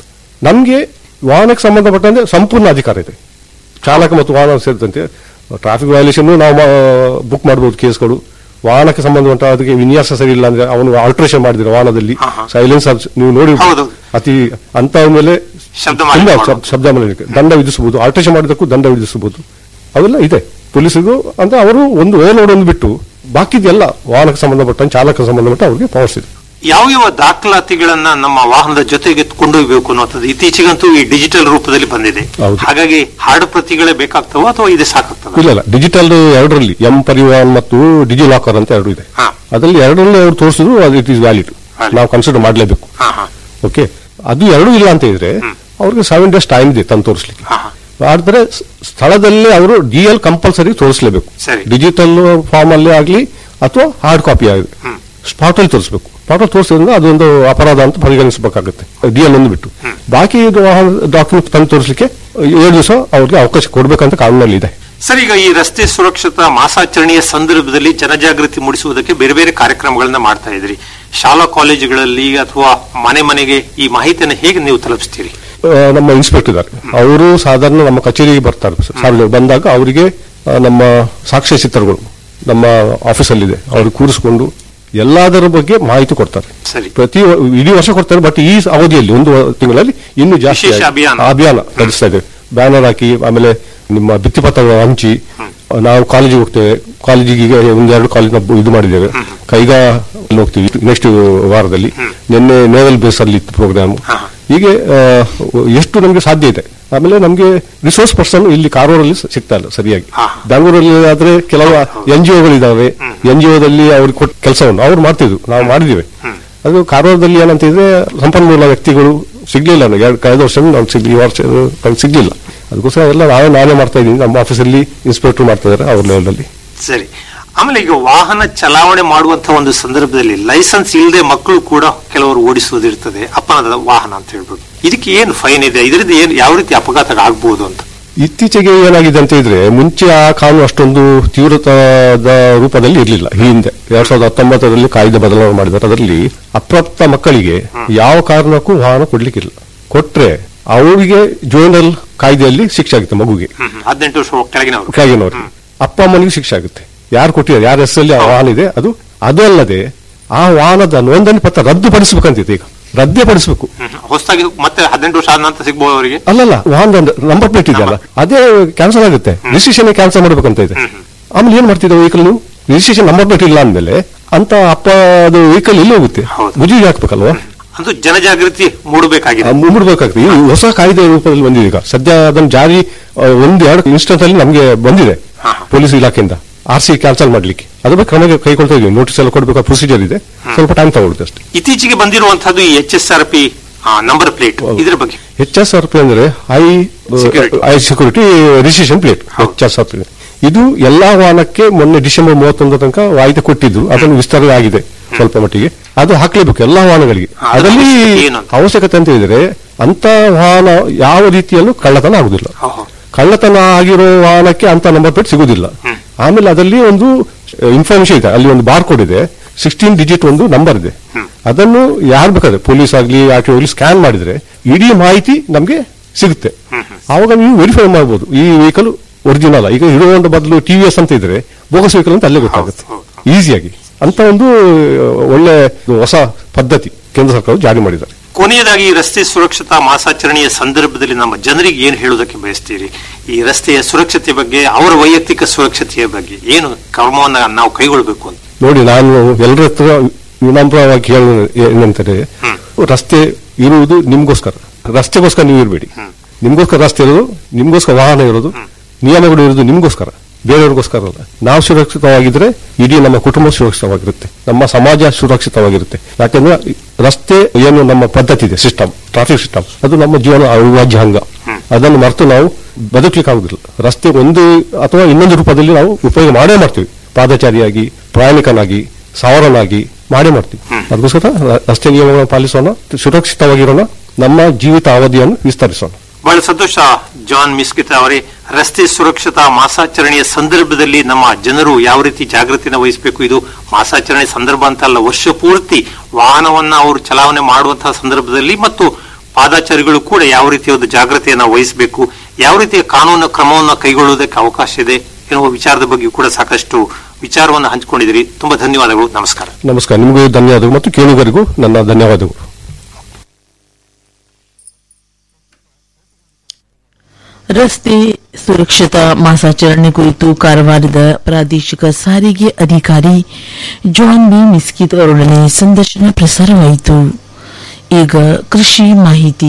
ನಮ್ಗೆ ವಾಹನಕ್ಕೆ ಸಂಬಂಧಪಟ್ಟಂತೆ ಸಂಪೂರ್ಣ ಅಧಿಕಾರ ಇದೆ ಚಾಲಕ ಮತ್ತು ವಾಹನ ಸೇರಿದಂತೆ ಟ್ರಾಫಿಕ್ ವೈಲೇಷನ್ ನಾವು ಬುಕ್ ಮಾಡಬಹುದು ಕೇಸ್ಗಳು ವಾಹನಕ್ಕೆ ಸಂಬಂಧಪಟ್ಟ ಅದಕ್ಕೆ ವಿನ್ಯಾಸ ಸರಿ ಇಲ್ಲ ಅಂದ್ರೆ ಅವನು ಆಲ್ಟ್ರೇಷನ್ ಮಾಡಿದ್ರೆ ವಾಹನದಲ್ಲಿ ಹಾ, ಹಾ. ಸೈಲೆನ್ಸ್ ನೀವು ನೋಡಿ ಹೌದು. ಅತಿ ಅಂತ ಮೇಲೆ ಶಬ್ದ ತುಂಬಾ ಮಾಲಿನ್ಯ ಶಬ್- ಮಾಡೋದು. ಶಬ್ದ ಮಾಲಿನ್ಯಕ್ಕೆ ದಂಡ ವಿಧಿಸಬಹುದು ಆಲ್ಟ್ರೇಷನ್ ಮಾಡಿದಕ್ಕೂ ದಂಡ ವಿಧಿಸಬಹುದು ಅವೆಲ್ಲ ಇದೆ ಪೊಲೀಸರಿಗೂ ಅಂದ್ರೆ ಅವರು ಒಂದು ಓವರ್ಲೋಡ್ ಒಂದು ಬಿಟ್ಟು ಬಾಕಿದೆಲ್ಲ ವಾಹನಕ್ಕೆ ಸಂಬಂಧಪಟ್ಟ ಚಾಲಕ ಸಂಬಂಧಪಟ್ಟ ಅವ್ರಿಗೆ ಪವರ್ಸ್ ಇದೆ ಯಾವ ಯಾವ ದಾಖಲಾತಿಗಳನ್ನ ನಮ್ಮ ವಾಹನದ ಜೊತೆಗೆ ಕೊಂಡೊಯ್ಯಬೇಕು ಅನ್ನೋದು ಇತ್ತೀಚೆಗಂತೂ ಈ ಡಿಜಿಟಲ್ ರೂಪದಲ್ಲಿ ಬಂದಿದೆ ಹೌದು. ಹಾಗಾಗಿ ಹಾರ್ಡ್ ಪ್ರತಿಗಳೇ ಬೇಕಾಗ್ತವ ಅಥವಾ ಇದು ಸಾಕಾಗ್ತದ ಇಲ್ಲ ಇಲ್ಲ ಡಿಜಿಟಲ್ ಎರಡರಲ್ಲಿ ಎಂ ಪರಿವಾಹನ್ ಮತ್ತು ಡಿಜಿ ಲಾಕರ್ ಅಂತ ಎರಡು ಇದೆ ಹಾ. ಅದರಲ್ಲಿ ಎರಡರಲ್ಲಿ ಅವರು ತೋರಿಸಿದ್ರು ಅದು ಇಟ್ ಇಸ್ ವ್ಯಾಲಿಡ್ Valid. ನಾವು ಕನ್ಸಿಡರ್ ಮಾಡಲೇಬೇಕು ಹಾ ಹಾ ಓಕೆ ಅದು ಎರಡೂ ಇಲ್ಲ ಅಂತ ಇದ್ರೆ ಅವ್ರಿಗೆ ಸೆವೆನ್ ಡೇಸ್ ಟೈಮ್ ಇದೆ ತಂದು ತೋರಿಸ್ಲಿಕ್ಕೆ ಹಾ ಹಾ ಆದ್ರೆ ಸ್- ಸ್ಥಳದಲ್ಲೇ ಅವರು ಡಿ ಎಲ್ ಕಂಪಲ್ಸರಿ ತೋರಿಸಲೇಬೇಕು ಸರಿ. ಡಿಜಿಟಲ್ ಫಾರ್ಮ್ ಅಲ್ಲೇ ಆಗಲಿ ಅಥವಾ ಹಾರ್ಡ್ ಕಾಪಿ ಆಗಲಿ ಸ್ಪಾಟ್ ಅಲ್ಲಿ ತೋರಿಸಬೇಕು ಸ್ಪಾಟ್ ಅಲ್ಲಿ ತೋರಿಸಿದ್ರೆ ಅದೊಂದು ಅಪರಾಧ ಅಂತ ಪರಿಗಣಿಸಬೇಕಾಗುತ್ತೆ ಡಿ ಎಲ್ ಒಂದು ಬಿಟ್ಟು ಬಾಕಿ ಡಾಕ್ಯುಮೆಂಟ್ ತಂದು ತೋರಿಸಲಿಕ್ಕೆ ಏಳು ದಿವಸ ಅವ್ರಿಗೆ ಅವಕಾಶ ಕೊಡ್ಬೇಕಂತ ಕಾನೂನಲ್ಲಿ ಇದೆ ಸರ್ ಈಗ ಈ ರಸ್ತೆ ಸುರಕ್ಷತಾ ಮಾಸಾಚರಣೆಯ ಸಂದರ್ಭದಲ್ಲಿ ಜನಜಾಗೃತಿ ಮೂಡಿಸುವುದಕ್ಕೆ ಬೇರೆ ಬೇರೆ ಕಾರ್ಯಕ್ರಮಗಳನ್ನ ಮಾಡ್ತಾ ಇದ್ರಿ ಶಾಲಾ ಕಾಲೇಜುಗಳಲ್ಲಿ ಅಥವಾ ಮನೆ ಮನೆಗೆ ಈ ಮಾಹಿತಿಯನ್ನು ಹೇಗೆ ನೀವು ತಲುಪಿಸ್ತೀರಿ ಆ, ನಮ್ಮ ಇನ್ಸ್ಪೆಕ್ಟರ್ ಇದ್ದಾರೆ ಅವರು ಸಾಧಾರಣ ನಮ್ಮ ಕಚೇರಿಗೆ ಬರ್ತಾರೆ ಸಾರ್ವಜನಿಕರು ಬಂದಾಗ ಅವರಿಗೆ ಆ, ನಮ್ಮ ಸಾಕ್ಷ್ಯ ಚಿತ್ರಗಳು ನಮ್ಮ ಆಫೀಸಲ್ಲಿದೆ ಅವ್ರಿಗೆ ಕೂರಿಸ್ಕೊಂಡು ಎಲ್ಲದರ ಬಗ್ಗೆ ಮಾಹಿತಿ ಕೊಡ್ತಾರೆ ಸರಿ. ಪ್ರತಿ ವ- ಇಡೀ ವರ್ಷ ಕೊಡ್ತಾರೆ ಬಟ್ ಈ ಅವಧಿಯಲ್ಲಿ ಒಂದು ತಿಂಗಳಲ್ಲಿ ಇನ್ನೂ ಜಾಸ್ತಿ ವಿಶೇಷ ಆಗಿ- ಅಭಿಯಾನ. ಅಭಿಯಾನ ನಡೆಸ್ತಾ ಇದೆ ಬ್ಯಾನರ್ ಹಾಕಿ ಆಮೇಲೆ ನಿಮ್ಮ ಭಿತ್ತಿಪತ್ರಗಳು ಹಂಚಿ ನಾವು ಕಾಲೇಜಿಗೆ ಹೋಗ್ತೇವೆ ಕಾಲೇಜಿಗೆ ಈಗ ಒಂದೆರಡು ಕಾಲೇಜ್ ಇದು ಮಾಡಿದ್ದೇವೆ ಕೈಗಾ ಅಲ್ಲಿ ಹೋಗ್ತೀವಿ ನೆಕ್ಸ್ಟ್ ವಾರದಲ್ಲಿ ನಿನ್ನೆ ನೇವಲ್ ಬೇಸ್ ಅಲ್ಲಿ ಇತ್ತು ಪ್ರೋಗ್ರಾಮ್ ಹಾ. ಹೀಗೆ ಆ, ಎಷ್ಟು ನಮಗೆ ಸಾಧ್ಯ ಇದೆ ಆಮೇಲೆ ನಮಗೆ ರಿಸೋರ್ಸ್ ಪರ್ಸನ್ ಇಲ್ಲಿ ಕಾರೂರಲ್ಲಿ ಸ- ಸಿಗ್ತಾ ಇಲ್ಲ ಸರಿಯಾಗಿ ಹಾ. ಬೆಂಗಳೂರಲ್ಲಿ ಆದ್ರೆ ಕೆಲವು ಎನ್ ಜಿ ಒಗಳಿದ್ದಾವೆ ಎನ್ ಜಿ ಒದಲ್ಲಿ ಅವ್ರಿಗೆ ಕೊಟ್ಟ ಕೆಲಸವನ್ನು ಅವ್ರು ಮಾಡ್ತಿದ್ರು ನಾವು ಮಾಡಿದ್ದೀವಿ ಅದು ಕಾರವಾರದಲ್ಲಿ ಏನಂತ ಇದ್ರೆ ಸಂಪನ್ಮೂಲ ವ್ಯಕ್ತಿಗಳು ಸಿಗ್ಲಿಲ್ಲ ನನಗೆ ಎರಡು ಕಳೆದ ವರ್ಷ ನಾವು ಸಿಗ್ಲಿ ಈ ವರ್ಷ ನಮ್ಗೆ ಸಿಗ್ಲಿಲ್ಲ ಅದಕ್ಕೋಸ್ಕರ ಎಲ್ಲ ನಾವೇ ನಾನೇ ಮಾಡ್ತಾ ಇದ್ದೀನಿ ನಮ್ಮ ಆಫೀಸಲ್ಲಿ ಇನ್ಸ್ಪೆಕ್ಟರ್ ಮಾಡ್ತಾ ಇದ್ದಾರೆ ಅವ್ರ ಲೆವೆಲಲ್ಲಿ ಸರಿ ಆಮೇಲೆ ಈಗ ವಾಹನ ಚಲಾವಣೆ ಮಾಡುವಂತಹ ಒಂದು ಸಂದರ್ಭದಲ್ಲಿ ಲೈಸೆನ್ಸ್ ಇಲ್ಲದೆ ಮಕ್ಕಳು ಕೂಡ ಕೆಲವರು ಓಡಿಸುವುದಿರ್ತದೆ ಅಪರಾಧದ ವಾಹನ ಅಂತ ಹೇಳ್ಬೋದು ಇದಕ್ಕೆ ಏನು ಫೈನ್ ಇದೆ ಇದರಿಂದ ಏನು ಯಾವ ರೀತಿ ಅಪಘಾತಗಳಾಗಬಹುದು ಅಂತ ಇತ್ತೀಚೆಗೆ ಏನಾಗಿದೆ ಅಂತ ಇದ್ರೆ ಮುಂಚೆ ಆ ಕಾನೂನು ಅಷ್ಟೊಂದು ತೀವ್ರತಾದ ರೂಪದಲ್ಲಿ ಇರಲಿಲ್ಲ ಈ ಹಿಂದೆ ಎರಡ್ ಸಾವಿರದ ಹತ್ತೊಂಬತ್ತರಲ್ಲಿ ಕಾಯ್ದೆ ಬದಲಾವಣೆ ಮಾಡಿದ್ದಾರೆ ಅದರಲ್ಲಿ ಅಪ್ರಾಪ್ತ ಮಕ್ಕಳಿಗೆ ಯಾವ ಕಾರಣಕ್ಕೂ ವಾಹನ ಕೊಡ್ಲಿಕ್ಕಿಲ್ಲ ಕೊಟ್ರೆ ಅವರಿಗೆ ಜೋನಲ್ ಕಾಯ್ದೆಯಲ್ಲಿ ಶಿಕ್ಷೆ ಆಗುತ್ತೆ ಮಗುಗೆ ಹ್ಮ್, ಹ್ಮ್. ಹದಿನೆಂಟು ವರ್ಷ ಕೆಳಗಿನವರು ಕೆಳಗಿನವ್ರಿಗೆ ಅಪ್ಪ ಅಮ್ಮನಿಗೆ ಶಿಕ್ಷೆ ಆಗುತ್ತೆ ಯಾರು ಕೊಟ್ಟಿದ್ದಾರೆ ಯಾರ ಹೆಸರಲ್ಲಿ ಆ ವಾಹನ ಇದೆ ಅದು ಅದು ಅಲ್ಲದೆ ಆ ವಾಹನದ ನೋಂದಣಿ ಪತ್ರ ರದ್ದುಪಡಿಸಬೇಕಂತಿದೆ ಈಗ ರದ್ದೇ ಪಡಿಸಬೇಕು ಹೊಸದಾಗಿ ಮತ್ತೆ ಹದಿನೆಂಟು ವರ್ಷ ಆದ ನಂತರ ಸಿಗ್ಬೋದು ಅವರಿಗೆ ಅಲ್ಲಲ್ಲ ವಾಹನದ ನಂಬರ್ ಪ್ಲೇಟ್ ಇದೆಯಲ್ಲ ಅದೇ ಕ್ಯಾನ್ಸಲ್ ಆಗುತ್ತೆ ರಿಜಿಸ್ಟ್ರೇಷನ್ ಕ್ಯಾನ್ಸಲ್ ಮಾಡ್ಬೇಕಂತ ಇದೆ ಆಮೇಲೆ ಏನ್ ಮಾಡ್ತಿದ್ದೆ ವೆಹಿಕಲ್ ನೀವು ರಿಜಿಸ್ಟ್ರೇಷನ್ ನಂಬರ್ ಪ್ಲೇಟ್ ಇಲ್ಲ ಅಂದ್ಮೇಲೆ ಅಂತ ಅಪ್ಪ ಅದು ವೆಹಿಕಲ್ ಎಲ್ಲಿ ಹೋಗುತ್ತೆ ಹೌದು. ಮುಜುಗಿ ಹಾಕ್ಬೇಕಲ್ವಾ ಅದು ಜನಜಾಗೃತಿ ಮೂಡಬೇಕಾಗಿದೆ ಮುಡ್ಬೇಕಾಗ್ತದೆ ಈ ಹೊಸ ಕಾಯ್ದೆ ರೂಪದಲ್ಲಿ ಬಂದಿದೆ ಈಗ ಸದ್ಯ ಅದನ್ನು ಜಾರಿ ಆ, ಒಂದು ಎರಡು ಇನ್ಸ್ಟೆಂಟ್ ಅಲ್ಲಿ ನಮಗೆ ಬಂದಿದೆ ಹಾ. ಪೊಲೀಸ್ ಇಲಾಖೆಯಿಂದ ಆರ್ ಸಿ ಕ್ಯಾನ್ಸಲ್ ಮಾಡ್ಲಿಕ್ಕೆ ಅದ್ರ ಬಗ್ಗೆ ಕ್ರಮ ಕೈಗೊಳ್ತಾ ಇದೀವಿ ನೋಟಿಸ್ ಎಲ್ಲ ಕೊಡಬೇಕಾದ ಪ್ರೊಸೀಜರ್ ಇದೆ ಸ್ವಲ್ಪ ಟೈಮ್ ತಗೊಳುತ್ತೆ ಅಷ್ಟೇ ಇತ್ತೀಚೆಗೆ ಬಂದಿರುವಂತಹದ್ದು ಈ H S R P number plate ಹೌದು. ಇದ್ರ ಬಗ್ಗೆ ಎಚ್ ಎಸ್ ಆರ್ ಪಿ ಅಂದ್ರೆ I Security. I security registration plate ಹೌದು. ಎಚ್ ಎಸ್ ಆರ್ ಪಿ ಇದು ಎಲ್ಲಾ ವಾಹನಕ್ಕೆ ಮೊನ್ನೆ ಡಿಸೆಂಬರ್ ಮೂವತ್ತೊಂದರ ತನಕ ವಾಯ್ದೆ ಕೊಟ್ಟಿದ್ರು ಅದನ್ನು ವಿಸ್ತರಣೆ ಆಗಿದೆ ಸ್ವಲ್ಪ ಮಟ್ಟಿಗೆ ಅದು ಹಾಕ್ಲೇಬೇಕು ಎಲ್ಲಾ ವಾಹನಗಳಿಗೆ ಹಾ, ಅದರ ಅದರಲ್ಲಿ ಅವಶ್ಯಕತೆ ಏನು ಅಂತ? ಅವಶ್ಯಕತೆ ಅಂತ ಹೇಳಿದ್ರೆ ಅಂತ ವಾಹನ ಯಾವ ರೀತಿಯಲ್ಲೂ ಕಳ್ಳತನ ಆಗುದಿಲ್ಲ ಓಹೋ. ಕಳ್ಳತನ ಆಗಿರೋ ವಾಹನಕ್ಕೆ ಅಂತ ನಂಬರ್ ಪ್ಲೇಟ್ ಸಿಗುದಿಲ್ಲ ಆಮೇಲೆ ಅದರಲ್ಲಿ ಒಂದು ಇನ್ಫಾರ್ಮೇಶನ್ ಇದೆ ಅಲ್ಲಿ ಒಂದು ಬಾರ್ ಕೋಡ್ ಇದೆ ಸಿಕ್ಸ್ಟೀನ್ ಡಿಜಿಟ್ ಒಂದು ನಂಬರ್ ಇದೆ ಅದನ್ನು ಯಾರು ಬೇಕಾದ್ರೆ ಪೊಲೀಸ್ ಆಗಲಿ ಆರ್ ಟಿ ಸ್ಕ್ಯಾನ್ ಮಾಡಿದ್ರೆ ಇಡೀ ಮಾಹಿತಿ ನಮಗೆ ಸಿಗುತ್ತೆ ಆವಾಗ ನೀವು ವೆರಿಫೈ ಮಾಡಬಹುದು ಈ ವೆಹಿಕಲ್ ಒರಿಜಿನಲ್ ಈಗ ಇರೋ ಒಂದು ಬದಲು ಟಿ ವಿ ಎಸ್ ಅಂತ ಇದ್ರೆ ಬೋಗಸ್ ವೆಹಿಕಲ್ ಅಂತ ಅಲ್ಲೇ ಗೊತ್ತಾಗುತ್ತೆ ಹೌದು, ಈಸಿಯಾಗಿ ಅಂತ ಒಂದು ಒಳ್ಳೆ ಹೊಸ ಪದ್ಧತಿ ಕೇಂದ್ರ ಸರ್ಕಾರ ಜಾರಿ ಮಾಡಿದ್ದಾರೆ ಕೊನೆಯದಾಗಿ ಈ ರಸ್ತೆ ಸುರಕ್ಷತಾ ಮಾಸಾಚರಣೆಯ ಸಂದರ್ಭದಲ್ಲಿ ನಮ್ಮ ಜನರಿಗೆ ಏನು ಹೇಳುವುದಕ್ಕೆ ಬಯಸ್ತೀರಿ ಈ ರಸ್ತೆಯ ಸುರಕ್ಷತೆ ಬಗ್ಗೆ ಅವರ ವೈಯಕ್ತಿಕ ಸುರಕ್ಷತೆಯ ಬಗ್ಗೆ ಏನು ಕ್ರಮವನ್ನ ನಾವು ಕೈಗೊಳ್ಳಬೇಕು ಅಂತ ನೋಡಿ ನಾನು ಎಲ್ಲರ ಹತ್ರ ವಿನಮ್ರವಾಗಿ ಹೇಳೋದು ಏನಂತಾರೆ ರಸ್ತೆ ಇರುವುದು ನಿಮ್ಗೋಸ್ಕರ ರಸ್ತೆಗೋಸ್ಕರ ನೀವು ಇರಬೇಡಿ ನಿಮ್ಗೋಸ್ಕರ ರಸ್ತೆ ಇರೋದು ನಿಮ್ಗೋಸ್ಕರ ವಾಹನ ಇರೋದು ನಿಯಮಗಳು ಇರೋದು ನಿಮ್ಗೋಸ್ಕರ ಬೇರೆಯವ್ರಿಗೋಸ್ಕರ ಅಲ್ಲ ನಾವು ಸುರಕ್ಷಿತವಾಗಿದ್ರೆ ಇಡೀ ನಮ್ಮ ಕುಟುಂಬ ಸುರಕ್ಷಿತವಾಗಿರುತ್ತೆ ನಮ್ಮ ಸಮಾಜ ಸುರಕ್ಷಿತವಾಗಿರುತ್ತೆ ಯಾಕಂದ್ರೆ ರಸ್ತೆ ಏನು ನಮ್ಮ ಪದ್ಧತಿ ಇದೆ ಸಿಸ್ಟಮ್ ಟ್ರಾಫಿಕ್ ಸಿಸ್ಟಮ್ ಅದು ನಮ್ಮ ಜೀವನ ಅವಿಭಾಜ್ಯ ಅಂಗ ಅದನ್ನು ಮರೆತು ನಾವು ಬದುಕಲಿಕ್ಕೆ ಆಗುದಿಲ್ಲ ರಸ್ತೆ ಒಂದು ಅಥವಾ ಇನ್ನೊಂದು ರೂಪದಲ್ಲಿ ನಾವು ಉಪಯೋಗ ಮಾಡೇ ಮಾಡ್ತೀವಿ ಪಾದಚಾರಿಯಾಗಿ ಪ್ರಯಾಣಿಕನಾಗಿ ಸಾವರನಾಗಿ ಮಾಡೇ ಮಾಡ್ತೀವಿ ಅದಕ್ಕೋಸ್ಕರ ರ- ರಸ್ತೆ ನಿಯಮಗಳನ್ನು ಪಾಲಿಸೋಣ ಸುರಕ್ಷಿತವಾಗಿರೋಣ ನಮ್ಮ ಜೀವಿತ ಅವಧಿಯನ್ನು ವಿಸ್ತರಿಸೋಣ ಬಹಳ ಸಂತೋಷ ಜಾನ್ ಮಿಸ್ಕಿತ ಅವರೇ ರಸ್ತೆ ಸುರಕ್ಷತಾ ಮಾಸಾಚರಣೆಯ ಸಂದರ್ಭದಲ್ಲಿ ನಮ್ಮ ಜನರು ಯಾವ ರೀತಿ ಜಾಗೃತಿನ ವಹಿಸಬೇಕು ಇದು ಮಾಸಾಚರಣೆ ಸಂದರ್ಭ ಅಂತ ಅಲ್ಲ ವರ್ಷ ಪೂರ್ತಿ ವಾಹನವನ್ನ ಅವರು ಚಲಾವಣೆ ಮಾಡುವಂತಹ ಸಂದರ್ಭದಲ್ಲಿ ಮತ್ತು ಪಾದಾಚಾರಿಗಳು ಕೂಡ ಯಾವ ರೀತಿಯ ಒಂದು ಜಾಗೃತಿಯನ್ನ ವಹಿಸಬೇಕು ಯಾವ ರೀತಿಯ ಕಾನೂನು ಕ್ರಮವನ್ನು ಕೈಗೊಳ್ಳುವುದಕ್ಕೆ ಅವಕಾಶ ಇದೆ ಎನ್ನುವ ವಿಚಾರದ ಬಗ್ಗೆ ಕೂಡ ಸಾಕಷ್ಟು ವಿಚಾರವನ್ನು ಹಂಚಿಕೊಂಡಿದ್ದೀರಿ ತುಂಬಾ ಧನ್ಯವಾದಗಳು ನಮಸ್ಕಾರ ನಮಸ್ಕಾರ ನಿಮಗೂ ಧನ್ಯವಾದಗಳು ಮತ್ತು ಕೇಳುಗರಿಗೂ ನನ್ನ ಧನ್ಯವಾದಗಳು ರಸ್ತೆ ಸುರಕ್ಷತಾ ಮಾಸಾಚರಣೆ ಕುರಿತು ಕಾರವಾರದ ಪ್ರಾದೇಶಿಕ ಸಾರಿಗೆ ಅಧಿಕಾರಿ ಜಾನ್ ಬಿ ಮಿಸ್ಕಿತ್ ಅವರೊಡನೆ ಸಂದರ್ಶನ ಪ್ರಸಾರವಾಯಿತು ಈಗ ಕೃಷಿ ಮಾಹಿತಿ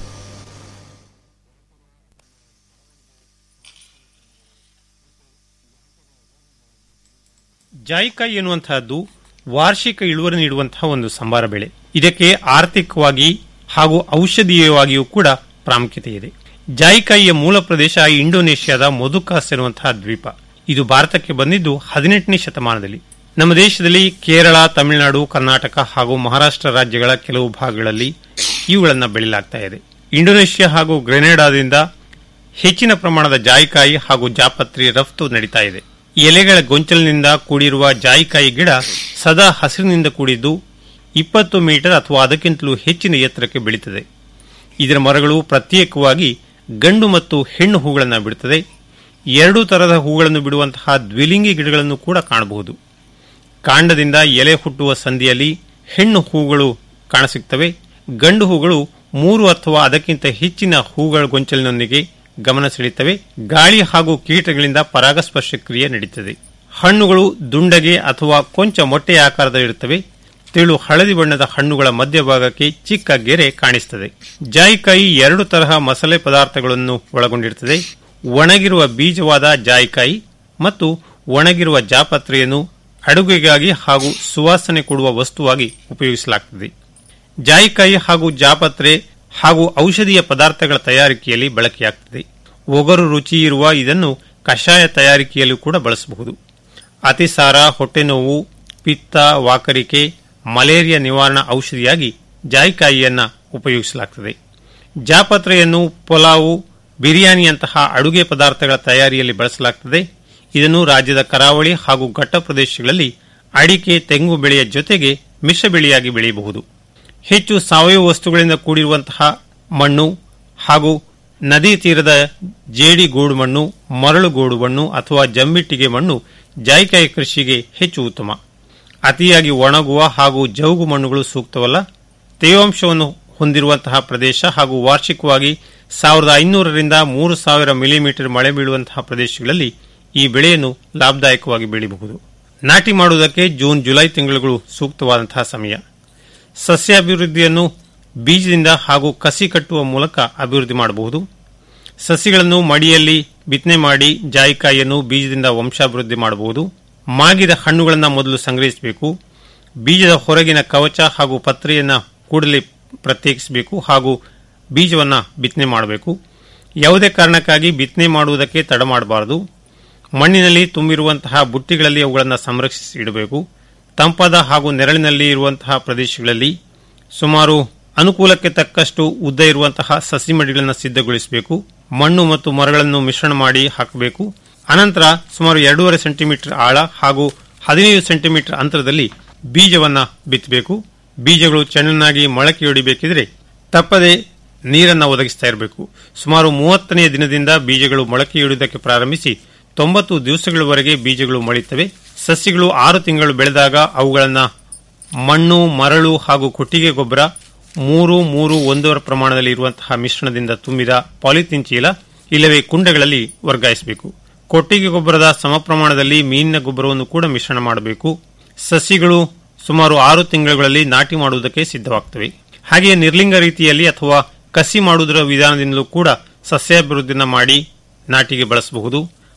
ಜಾಯಿಕಾಯಿ ಎನ್ನುವಂತಹದ್ದು ವಾರ್ಷಿಕ ಇಳುವರಿ ನೀಡುವಂತಹ ಒಂದು ಸಂಬಾರ ಬೆಳೆ ಇದಕ್ಕೆ ಆರ್ಥಿಕವಾಗಿ ಹಾಗೂ ಔಷಧೀಯವಾಗಿಯೂ ಕೂಡ ಪ್ರಾಮುಖ್ಯತೆ ಇದೆ ಜಾಯಿಕಾಯಿಯ ಮೂಲ ಪ್ರದೇಶ ಇಂಡೋನೇಷ್ಯಾದ ಮೊದುಕಾಸ್ ಎನ್ನುವಂತಹ ದ್ವೀಪ ಇದು ಭಾರತಕ್ಕೆ ಬಂದಿದ್ದು ಹದಿನೆಂಟನೇ ಶತಮಾನದಲ್ಲಿ ನಮ್ಮ ದೇಶದಲ್ಲಿ ಕೇರಳ ತಮಿಳುನಾಡು ಕರ್ನಾಟಕ ಹಾಗೂ ಮಹಾರಾಷ್ಟ್ರ ರಾಜ್ಯಗಳ ಕೆಲವು ಭಾಗಗಳಲ್ಲಿ ಇವುಗಳನ್ನು ಬೆಳೆಯಲಾಗ್ತಾ ಇದೆ ಇಂಡೋನೇಷ್ಯಾ ಹಾಗೂ ಗ್ರೆನೇಡಾದಿಂದ ಹೆಚ್ಚಿನ ಪ್ರಮಾಣದ ಜಾಯಿಕಾಯಿ ಹಾಗೂ ಜಾಪತ್ರಿ ರಫ್ತು ನಡೀತಾ ಇದೆ ಎಲೆಗಳ ಗೊಂಚಲಿನಿಂದ ಕೂಡಿರುವ ಜಾಯಿಕಾಯಿ ಗಿಡ ಸದಾ ಹಸಿರಿನಿಂದ ಕೂಡಿದ್ದು ಇಪ್ಪತ್ತು ಮೀಟರ್ ಅಥವಾ ಅದಕ್ಕಿಂತಲೂ ಹೆಚ್ಚಿನ ಎತ್ತರಕ್ಕೆ ಬೆಳೀತದೆ ಇದರ ಮರಗಳು ಪ್ರತ್ಯೇಕವಾಗಿ ಗಂಡು ಮತ್ತು ಹೆಣ್ಣು ಹೂಗಳನ್ನು ಬಿಡುತ್ತದೆ ಎರಡೂ ತರಹದ ಹೂಗಳನ್ನು ಬಿಡುವಂತಹ ದ್ವಿಲಿಂಗಿ ಗಿಡಗಳನ್ನು ಕೂಡ ಕಾಣಬಹುದು ಕಾಂಡದಿಂದ ಎಲೆ ಹುಟ್ಟುವ ಸಂಧಿಯಲ್ಲಿ ಹೆಣ್ಣು ಹೂಗಳು ಕಾಣಸಿಗ್ತವೆ ಗಂಡು ಹೂಗಳು ಮೂರು ಅಥವಾ ಅದಕ್ಕಿಂತ ಹೆಚ್ಚಿನ ಹೂಗಳ ಗೊಂಚಲಿನೊಂದಿಗೆ ಗಮನ ಸೆಳೆಯುತ್ತವೆ ಗಾಳಿ ಹಾಗೂ ಕೀಟಗಳಿಂದ ಪರಾಗಸ್ಪರ್ಶ ಕ್ರಿಯೆ ನಡೀತದೆ ಹಣ್ಣುಗಳು ದುಂಡಗೆ ಅಥವಾ ಕೊಂಚ ಮೊಟ್ಟೆ ಆಕಾರದಲ್ಲಿರುತ್ತವೆ ತೆಳು ಹಳದಿ ಬಣ್ಣದ ಹಣ್ಣುಗಳ ಮಧ್ಯಭಾಗಕ್ಕೆ ಚಿಕ್ಕ ಗೆರೆ ಕಾಣಿಸುತ್ತದೆ ಜಾಯಿಕಾಯಿ ಎರಡು ತರಹ ಮಸಾಲೆ ಪದಾರ್ಥಗಳನ್ನು ಒಳಗೊಂಡಿರುತ್ತದೆ ಒಣಗಿರುವ ಬೀಜವಾದ ಜಾಯಿಕಾಯಿ ಮತ್ತು ಒಣಗಿರುವ ಜಾಪತ್ರೆಯನ್ನು ಅಡುಗೆಗಾಗಿ ಹಾಗೂ ಸುವಾಸನೆ ಕೊಡುವ ವಸ್ತುವಾಗಿ ಉಪಯೋಗಿಸಲಾಗುತ್ತದೆ ಜಾಯಿಕಾಯಿ ಹಾಗೂ ಜಾಪತ್ರೆ ಹಾಗೂ ಔಷಧೀಯ ಪದಾರ್ಥಗಳ ತಯಾರಿಕೆಯಲ್ಲಿ ಬಳಕೆಯಾಗುತ್ತದೆ ಒಗರು ರುಚಿ ಇರುವ ಇದನ್ನು ಕಷಾಯ ತಯಾರಿಕೆಯಲ್ಲೂ ಕೂಡ ಬಳಸಬಹುದು ಅತಿಸಾರ ಹೊಟ್ಟೆನೋವು ಪಿತ್ತ ವಾಕರಿಕೆ ಮಲೇರಿಯಾ ನಿವಾರಣಾ ಔಷಧಿಯಾಗಿ ಜಾಯಿಕಾಯಿಯನ್ನ ಉಪಯೋಗಿಸಲಾಗುತ್ತದೆ ಜಾಪತ್ರೆಯನ್ನು ಪೊಲಾವು ಬಿರಿಯಾನಿಯಂತಹ ಅಡುಗೆ ಪದಾರ್ಥಗಳ ತಯಾರಿಯಲ್ಲಿ ಬಳಸಲಾಗುತ್ತದೆ ಇದನ್ನು ರಾಜ್ಯದ ಕರಾವಳಿ ಹಾಗೂ ಘಟ್ಟ ಪ್ರದೇಶಗಳಲ್ಲಿ ಅಡಿಕೆ ತೆಂಗು ಬೆಳೆಯ ಜೊತೆಗೆ ಮಿಶ್ರ ಬೆಳೆಯಾಗಿ ಬೆಳೆಯಬಹುದು ಹೆಚ್ಚು ಸಾವಯವ ವಸ್ತುಗಳಿಂದ ಕೂಡಿರುವಂತಹ ಮಣ್ಣು ಹಾಗೂ ನದಿ ತೀರದ ಜೇಡಿ ಗೋಡು ಮಣ್ಣು ಮರಳು ಗೋಡು ಮಣ್ಣು ಅಥವಾ ಜಮ್ಮಿಟ್ಟಿಗೆ ಮಣ್ಣು ಜಾಯಿಕಾಯಿ ಕೃಷಿಗೆ ಹೆಚ್ಚು ಉತ್ತಮ ಅತಿಯಾಗಿ ಒಣಗುವ ಹಾಗೂ ಜೌಗು ಮಣ್ಣುಗಳು ಸೂಕ್ತವಲ್ಲ ತೇವಾಂಶವನ್ನು ಹೊಂದಿರುವಂತಹ ಪ್ರದೇಶ ಹಾಗೂ ವಾರ್ಷಿಕವಾಗಿ ಸಾವಿರದ ಐನೂರರಿಂದ ಮೂರು ಸಾವಿರ ಮಿಲಿಮೀಟರ್ ಮಳೆ ಬೀಳುವಂತಹ ಪ್ರದೇಶಗಳಲ್ಲಿ ಈ ಬೆಳೆಯನ್ನು ಲಾಭದಾಯಕವಾಗಿ ಬೆಳೆಯಬಹುದು ನಾಟಿ ಮಾಡುವುದಕ್ಕೆ ಜೂನ್ ಜುಲೈ ತಿಂಗಳುಗಳು ಸೂಕ್ತವಾದಂತಹ ಸಮಯ ಸಸ್ಯಾಭಿವೃದ್ಧಿಯನ್ನು ಬೀಜದಿಂದ ಹಾಗೂ ಕಸಿ ಕಟ್ಟುವ ಮೂಲಕ ಅಭಿವೃದ್ಧಿ ಮಾಡಬಹುದು ಸಸಿಗಳನ್ನು ಮಡಿಯಲ್ಲಿ ಬಿತ್ತನೆ ಮಾಡಿ ಜಾಯಿಕಾಯಿಯನ್ನು ಬೀಜದಿಂದ ವಂಶಾಭಿವೃದ್ಧಿ ಮಾಡಬಹುದು ಮಾಗಿದ ಹಣ್ಣುಗಳನ್ನು ಮೊದಲು ಸಂಗ್ರಹಿಸಬೇಕು ಬೀಜದ ಹೊರಗಿನ ಕವಚ ಹಾಗೂ ಪತ್ರೆಯನ್ನು ಕೂಡಲೇ ಪ್ರತ್ಯೇಕಿಸಬೇಕು ಹಾಗೂ ಬೀಜವನ್ನು ಬಿತ್ತನೆ ಮಾಡಬೇಕು ಯಾವುದೇ ಕಾರಣಕ್ಕಾಗಿ ಬಿತ್ತನೆ ಮಾಡುವುದಕ್ಕೆ ತಡ ಮಾಡಬಾರದು ಮಣ್ಣಿನಲ್ಲಿ ತುಂಬಿರುವಂತಹ ಬುಟ್ಟಿಗಳಲ್ಲಿ ಅವುಗಳನ್ನು ಸಂರಕ್ಷಿಸಿ ಇಡಬೇಕು ತಂಪಾದ ಹಾಗೂ ನೆರಳಿನಲ್ಲಿ ಇರುವಂತಹ ಪ್ರದೇಶಗಳಲ್ಲಿ ಸುಮಾರು ಅನುಕೂಲಕ್ಕೆ ತಕ್ಕಷ್ಟು ಉದ್ದ ಇರುವಂತಹ ಸಸಿ ಮಡಿಗಳನ್ನು ಸಿದ್ಧಗೊಳಿಸಬೇಕು ಮಣ್ಣು ಮತ್ತು ಮರಗಳನ್ನು ಮಿಶ್ರಣ ಮಾಡಿ ಹಾಕಬೇಕು ಅನಂತರ ಸುಮಾರು ಎರಡೂವರೆ ಸೆಂಟಿಮೀಟರ್ ಆಳ ಹಾಗೂ ಹದಿನೈದು ಸೆಂಟಿಮೀಟರ್ ಅಂತರದಲ್ಲಿ ಬೀಜವನ್ನ ಬಿತ್ತಬೇಕು ಬೀಜಗಳು ಚೆನ್ನಾಗಿ ಮೊಳಕೆಯೊಡಿಬೇಕಿದ್ರೆ ತಪ್ಪದೆ ನೀರನ್ನು ಒದಗಿಸ್ತಾ ಇರಬೇಕು ಸುಮಾರು ಮೂವತ್ತನೆಯ ದಿನದಿಂದ ಬೀಜಗಳು ಮೊಳಕೆಯೊಡೆಯುವುದಕ್ಕೆ ಪ್ರಾರಂಭಿಸಿ ತೊಂಬತ್ತು ದಿವಸಗಳವರೆಗೆ ಬೀಜಗಳು ಮೊಳೆಯುತ್ತವೆ ಸಸ್ಯಗಳು ಆರು ತಿಂಗಳು ಬೆಳೆದಾಗ ಅವುಗಳನ್ನು ಮಣ್ಣು ಮರಳು ಹಾಗೂ ಕೊಟ್ಟಿಗೆ ಗೊಬ್ಬರ ಮೂರು ಮೂರು ಒಂದೂವರೆ ಪ್ರಮಾಣದಲ್ಲಿ ಇರುವಂತಹ ಮಿಶ್ರಣದಿಂದ ತುಂಬಿದ ಪಾಲಿಥಿನ್ ಚೀಲ ಇಲ್ಲವೇ ಕುಂಡಗಳಲ್ಲಿ ವರ್ಗಾಯಿಸಬೇಕು ಕೊಟ್ಟಿಗೆ ಗೊಬ್ಬರದ ಸಮ ಪ್ರಮಾಣದಲ್ಲಿ ಮೀನಿನ ಗೊಬ್ಬರವನ್ನು ಕೂಡ ಮಿಶ್ರಣ ಮಾಡಬೇಕು ಸಸಿಗಳು ಸುಮಾರು ಆರು ತಿಂಗಳುಗಳಲ್ಲಿ ನಾಟಿ ಮಾಡುವುದಕ್ಕೆ ಸಿದ್ಧವಾಗುತ್ತವೆ ಹಾಗೆಯೇ ನಿರ್ಲಿಂಗ ರೀತಿಯಲ್ಲಿ ಅಥವಾ ಕಸಿ ಮಾಡುವುದರ ವಿಧಾನದಿಂದಲೂ ಕೂಡ ಸಸ್ಯಾಭಿವೃದ್ಧಿನ ಮಾಡಿ ನಾಟಿಗೆ ಬಳಸಬಹುದು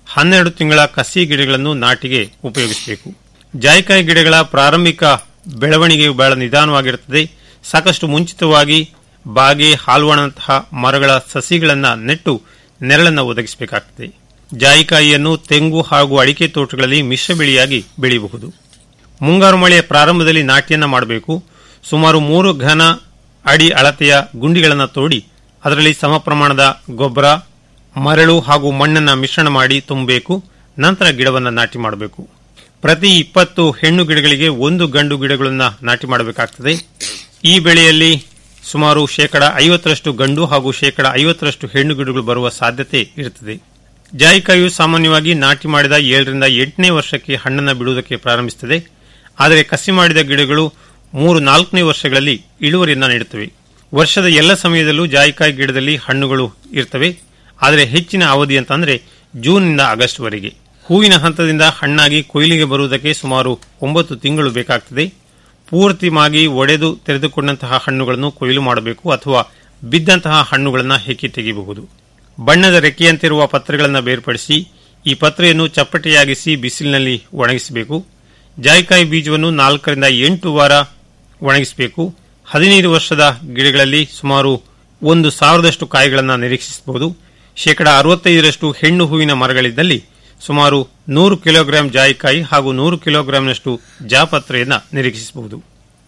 ಹನ್ನೆರಡು ತಿಂಗಳ ಕಸಿ ಗಿಡಗಳನ್ನು ನಾಟಿಗೆ ಉಪಯೋಗಿಸಬೇಕು ಜಾಯಿಕಾಯಿ ಗಿಡಗಳ ಪ್ರಾರಂಭಿಕ ಬೆಳವಣಿಗೆಯು ಬಹಳ ನಿಧಾನವಾಗಿರುತ್ತದೆ ಸಾಕಷ್ಟು ಮುಂಚಿತವಾಗಿ ಬಾಗೆ ಹಾಲ್ವಾಣಂತಹ ಮರಗಳ ಸಸಿಗಳನ್ನು ನೆಟ್ಟು ನೆರಳನ್ನು ಒದಗಿಸಬೇಕಾಗುತ್ತದೆ ಜಾಯಿಕಾಯಿಯನ್ನು ತೆಂಗು ಹಾಗೂ ಅಡಿಕೆ ತೋಟಗಳಲ್ಲಿ ಮಿಶ್ರ ಬೆಳೆಯಾಗಿ ಬೆಳೆಯಬಹುದು ಮುಂಗಾರು ಮಳೆಯ ಪ್ರಾರಂಭದಲ್ಲಿ ನಾಟ್ಯನ್ನ ಮಾಡಬೇಕು ಸುಮಾರು ಮೂರು ಘನ ಅಡಿ ಅಳತೆಯ ಗುಂಡಿಗಳನ್ನು ತೋಡಿ ಅದರಲ್ಲಿ ಸಮ ಪ್ರಮಾಣದ ಗೊಬ್ಬರ ಮರಳು ಹಾಗೂ ಮಣ್ಣನ್ನು ಮಿಶ್ರಣ ಮಾಡಿ ತುಂಬಬೇಕು ನಂತರ ಗಿಡವನ್ನು ನಾಟಿ ಮಾಡಬೇಕು ಪ್ರತಿ ಇಪ್ಪತ್ತು ಹೆಣ್ಣು ಗಿಡಗಳಿಗೆ ಒಂದು ಗಂಡು ಗಿಡಗಳನ್ನು ನಾಟಿ ಮಾಡಬೇಕಾಗ್ತದೆ ಈ ಬೆಳೆಯಲ್ಲಿ ಸುಮಾರು ಶೇಕಡ ಐವತ್ತರಷ್ಟು ಗಂಡು ಹಾಗೂ ಶೇಕಡ ಐವತ್ತರಷ್ಟು ಹೆಣ್ಣು ಗಿಡಗಳು ಬರುವ ಸಾಧ್ಯತೆ ಇರುತ್ತದೆ ಜಾಯಿಕಾಯಿಯು ಸಾಮಾನ್ಯವಾಗಿ ನಾಟಿ ಮಾಡಿದ ಏಳರಿಂದ ಎಂಟನೇ ವರ್ಷಕ್ಕೆ ಹಣ್ಣನ್ನು ಬಿಡುವುದಕ್ಕೆ ಪ್ರಾರಂಭಿಸುತ್ತದೆ ಆದರೆ ಕಸಿ ಮಾಡಿದ ಗಿಡಗಳು ಮೂರು ನಾಲ್ಕನೇ ವರ್ಷಗಳಲ್ಲಿ ಇಳುವರಿಯನ್ನು ನೀಡುತ್ತವೆ ವರ್ಷದ ಎಲ್ಲ ಸಮಯದಲ್ಲೂ ಜಾಯಿಕಾಯಿ ಗಿಡದಲ್ಲಿ ಹಣ್ಣುಗಳು ಇರ್ತವೆ ಆದರೆ ಹೆಚ್ಚಿನ ಅವಧಿ ಅಂತಂದ್ರೆ ಜೂನ್ನಿಂದ ಆಗಸ್ಟ್ವರೆಗೆ ಹೂವಿನ ಹಂತದಿಂದ ಹಣ್ಣಾಗಿ ಕೊಯ್ಲಿಗೆ ಬರುವುದಕ್ಕೆ ಸುಮಾರು ಒಂಬತ್ತು ತಿಂಗಳು ಬೇಕಾಗ್ತದೆ ಪೂರ್ತಿಯಾಗಿ ಒಡೆದು ತೆರೆದುಕೊಂಡಂತಹ ಹಣ್ಣುಗಳನ್ನು ಕೊಯ್ಲು ಮಾಡಬೇಕು ಅಥವಾ ಬಿದ್ದಂತಹ ಹಣ್ಣುಗಳನ್ನು ಹೆಕ್ಕಿ ತೆಗೆಯಬಹುದು ಬಣ್ಣದ ರೆಕ್ಕೆಯಂತಿರುವ ಪತ್ರೆಗಳನ್ನು ಬೇರ್ಪಡಿಸಿ ಈ ಪತ್ರೆಯನ್ನು ಚಪ್ಪಟೆಯಾಗಿಸಿ ಬಿಸಿಲಿನಲ್ಲಿ ಒಣಗಿಸಬೇಕು ಜಾಯಿಕಾಯಿ ಬೀಜವನ್ನು ನಾಲ್ಕರಿಂದ ಎಂಟು ವಾರ ಒಣಗಿಸಬೇಕು ಹದಿನೈದು ವರ್ಷದ ಗಿಡಗಳಲ್ಲಿ ಸುಮಾರು ಒಂದು ಸಾವಿರದಷ್ಟು ಕಾಯಿಗಳನ್ನು ನಿರೀಕ್ಷಿಸಬಹುದು ಶೇಕಡ ಅರವತ್ತೈದರಷ್ಟು ಹೆಣ್ಣು ಹೂವಿನ ಮರಗಳಿದ್ದಲ್ಲಿ ಸುಮಾರು ನೂರು ಕಿಲೋಗ್ರಾಂ ಜಾಯಿಕಾಯಿ ಹಾಗೂ ನೂರು ಕಿಲೋಗ್ರಾಂನಷ್ಟು ಜಾಪತ್ರೆಯನ್ನು ನಿರೀಕ್ಷಿಸಬಹುದು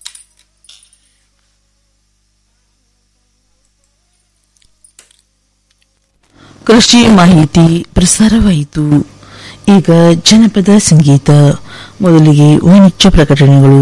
ಕೃಷಿ ಮಾಹಿತಿ ಪ್ರಸಾರವಾಯಿತು ಈಗ ಜನಪದ ಸಂಗೀತ ಮೊದಲಿಗೆ ವಾಣಿಜ್ಯ ಪ್ರಕಟಣೆಗಳು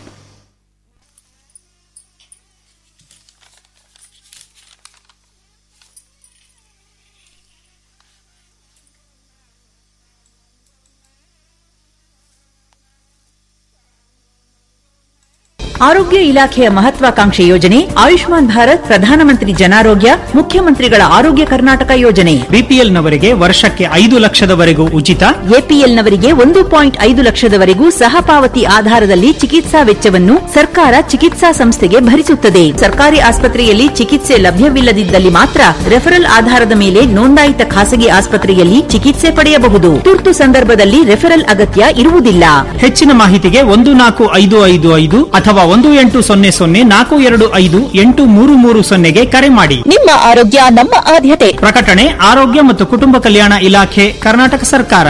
ಆರೋಗ್ಯ ಇಲಾಖೆಯ ಮಹತ್ವಾಕಾಂಕ್ಷೆ ಯೋಜನೆ ಆಯುಷ್ಮಾನ್ ಭಾರತ್ ಪ್ರಧಾನಮಂತ್ರಿ ಜನಾರೋಗ್ಯ ಮುಖ್ಯಮಂತ್ರಿಗಳ ಆರೋಗ್ಯ ಕರ್ನಾಟಕ ಯೋಜನೆ ಬಿಪಿಎಲ್ನವರಿಗೆ ವರ್ಷಕ್ಕೆ ಐದು ಲಕ್ಷದವರೆಗೂ ಉಚಿತ ಎಪಿಎಲ್ನವರಿಗೆ ಒಂದು ಪಾಯಿಂಟ್ ಐದು ಲಕ್ಷದವರೆಗೂ ಸಹಪಾವತಿ ಆಧಾರದಲ್ಲಿ ಚಿಕಿತ್ಸಾ ವೆಚ್ಚವನ್ನು ಸರ್ಕಾರ ಚಿಕಿತ್ಸಾ ಸಂಸ್ಥೆಗೆ ಭರಿಸುತ್ತದೆ ಸರ್ಕಾರಿ ಆಸ್ಪತ್ರೆಯಲ್ಲಿ ಚಿಕಿತ್ಸೆ ಲಭ್ಯವಿಲ್ಲದಿದ್ದಲ್ಲಿ ಮಾತ್ರ ರೆಫರಲ್ ಆಧಾರದ ಮೇಲೆ ನೋಂದಾಯಿತ ಖಾಸಗಿ ಆಸ್ಪತ್ರೆಯಲ್ಲಿ ಚಿಕಿತ್ಸೆ ಪಡೆಯಬಹುದು ತುರ್ತು ಸಂದರ್ಭದಲ್ಲಿ ರೆಫರಲ್ ಅಗತ್ಯ ಇರುವುದಿಲ್ಲ ಹೆಚ್ಚಿನ ಮಾಹಿತಿಗೆ ಒಂದು ನಾಲ್ಕು ಐದು ಐದು ಐದು ಅಥವಾ ಒಂದು ಎಂಟು ಸೊನ್ನೆ ಸೊನ್ನೆ ನಾಲ್ಕು ಎರಡು ಐದು ಎಂಟು ಮೂರು ಮೂರು ಸೊನ್ನೆಗೆ ಕರೆ ಮಾಡಿ ನಿಮ್ಮ ಆರೋಗ್ಯ ನಮ್ಮ ಆದ್ಯತೆ ಪ್ರಕಟಣೆ ಆರೋಗ್ಯ ಮತ್ತು ಕುಟುಂಬ ಕಲ್ಯಾಣ ಇಲಾಖೆ ಕರ್ನಾಟಕ ಸರ್ಕಾರ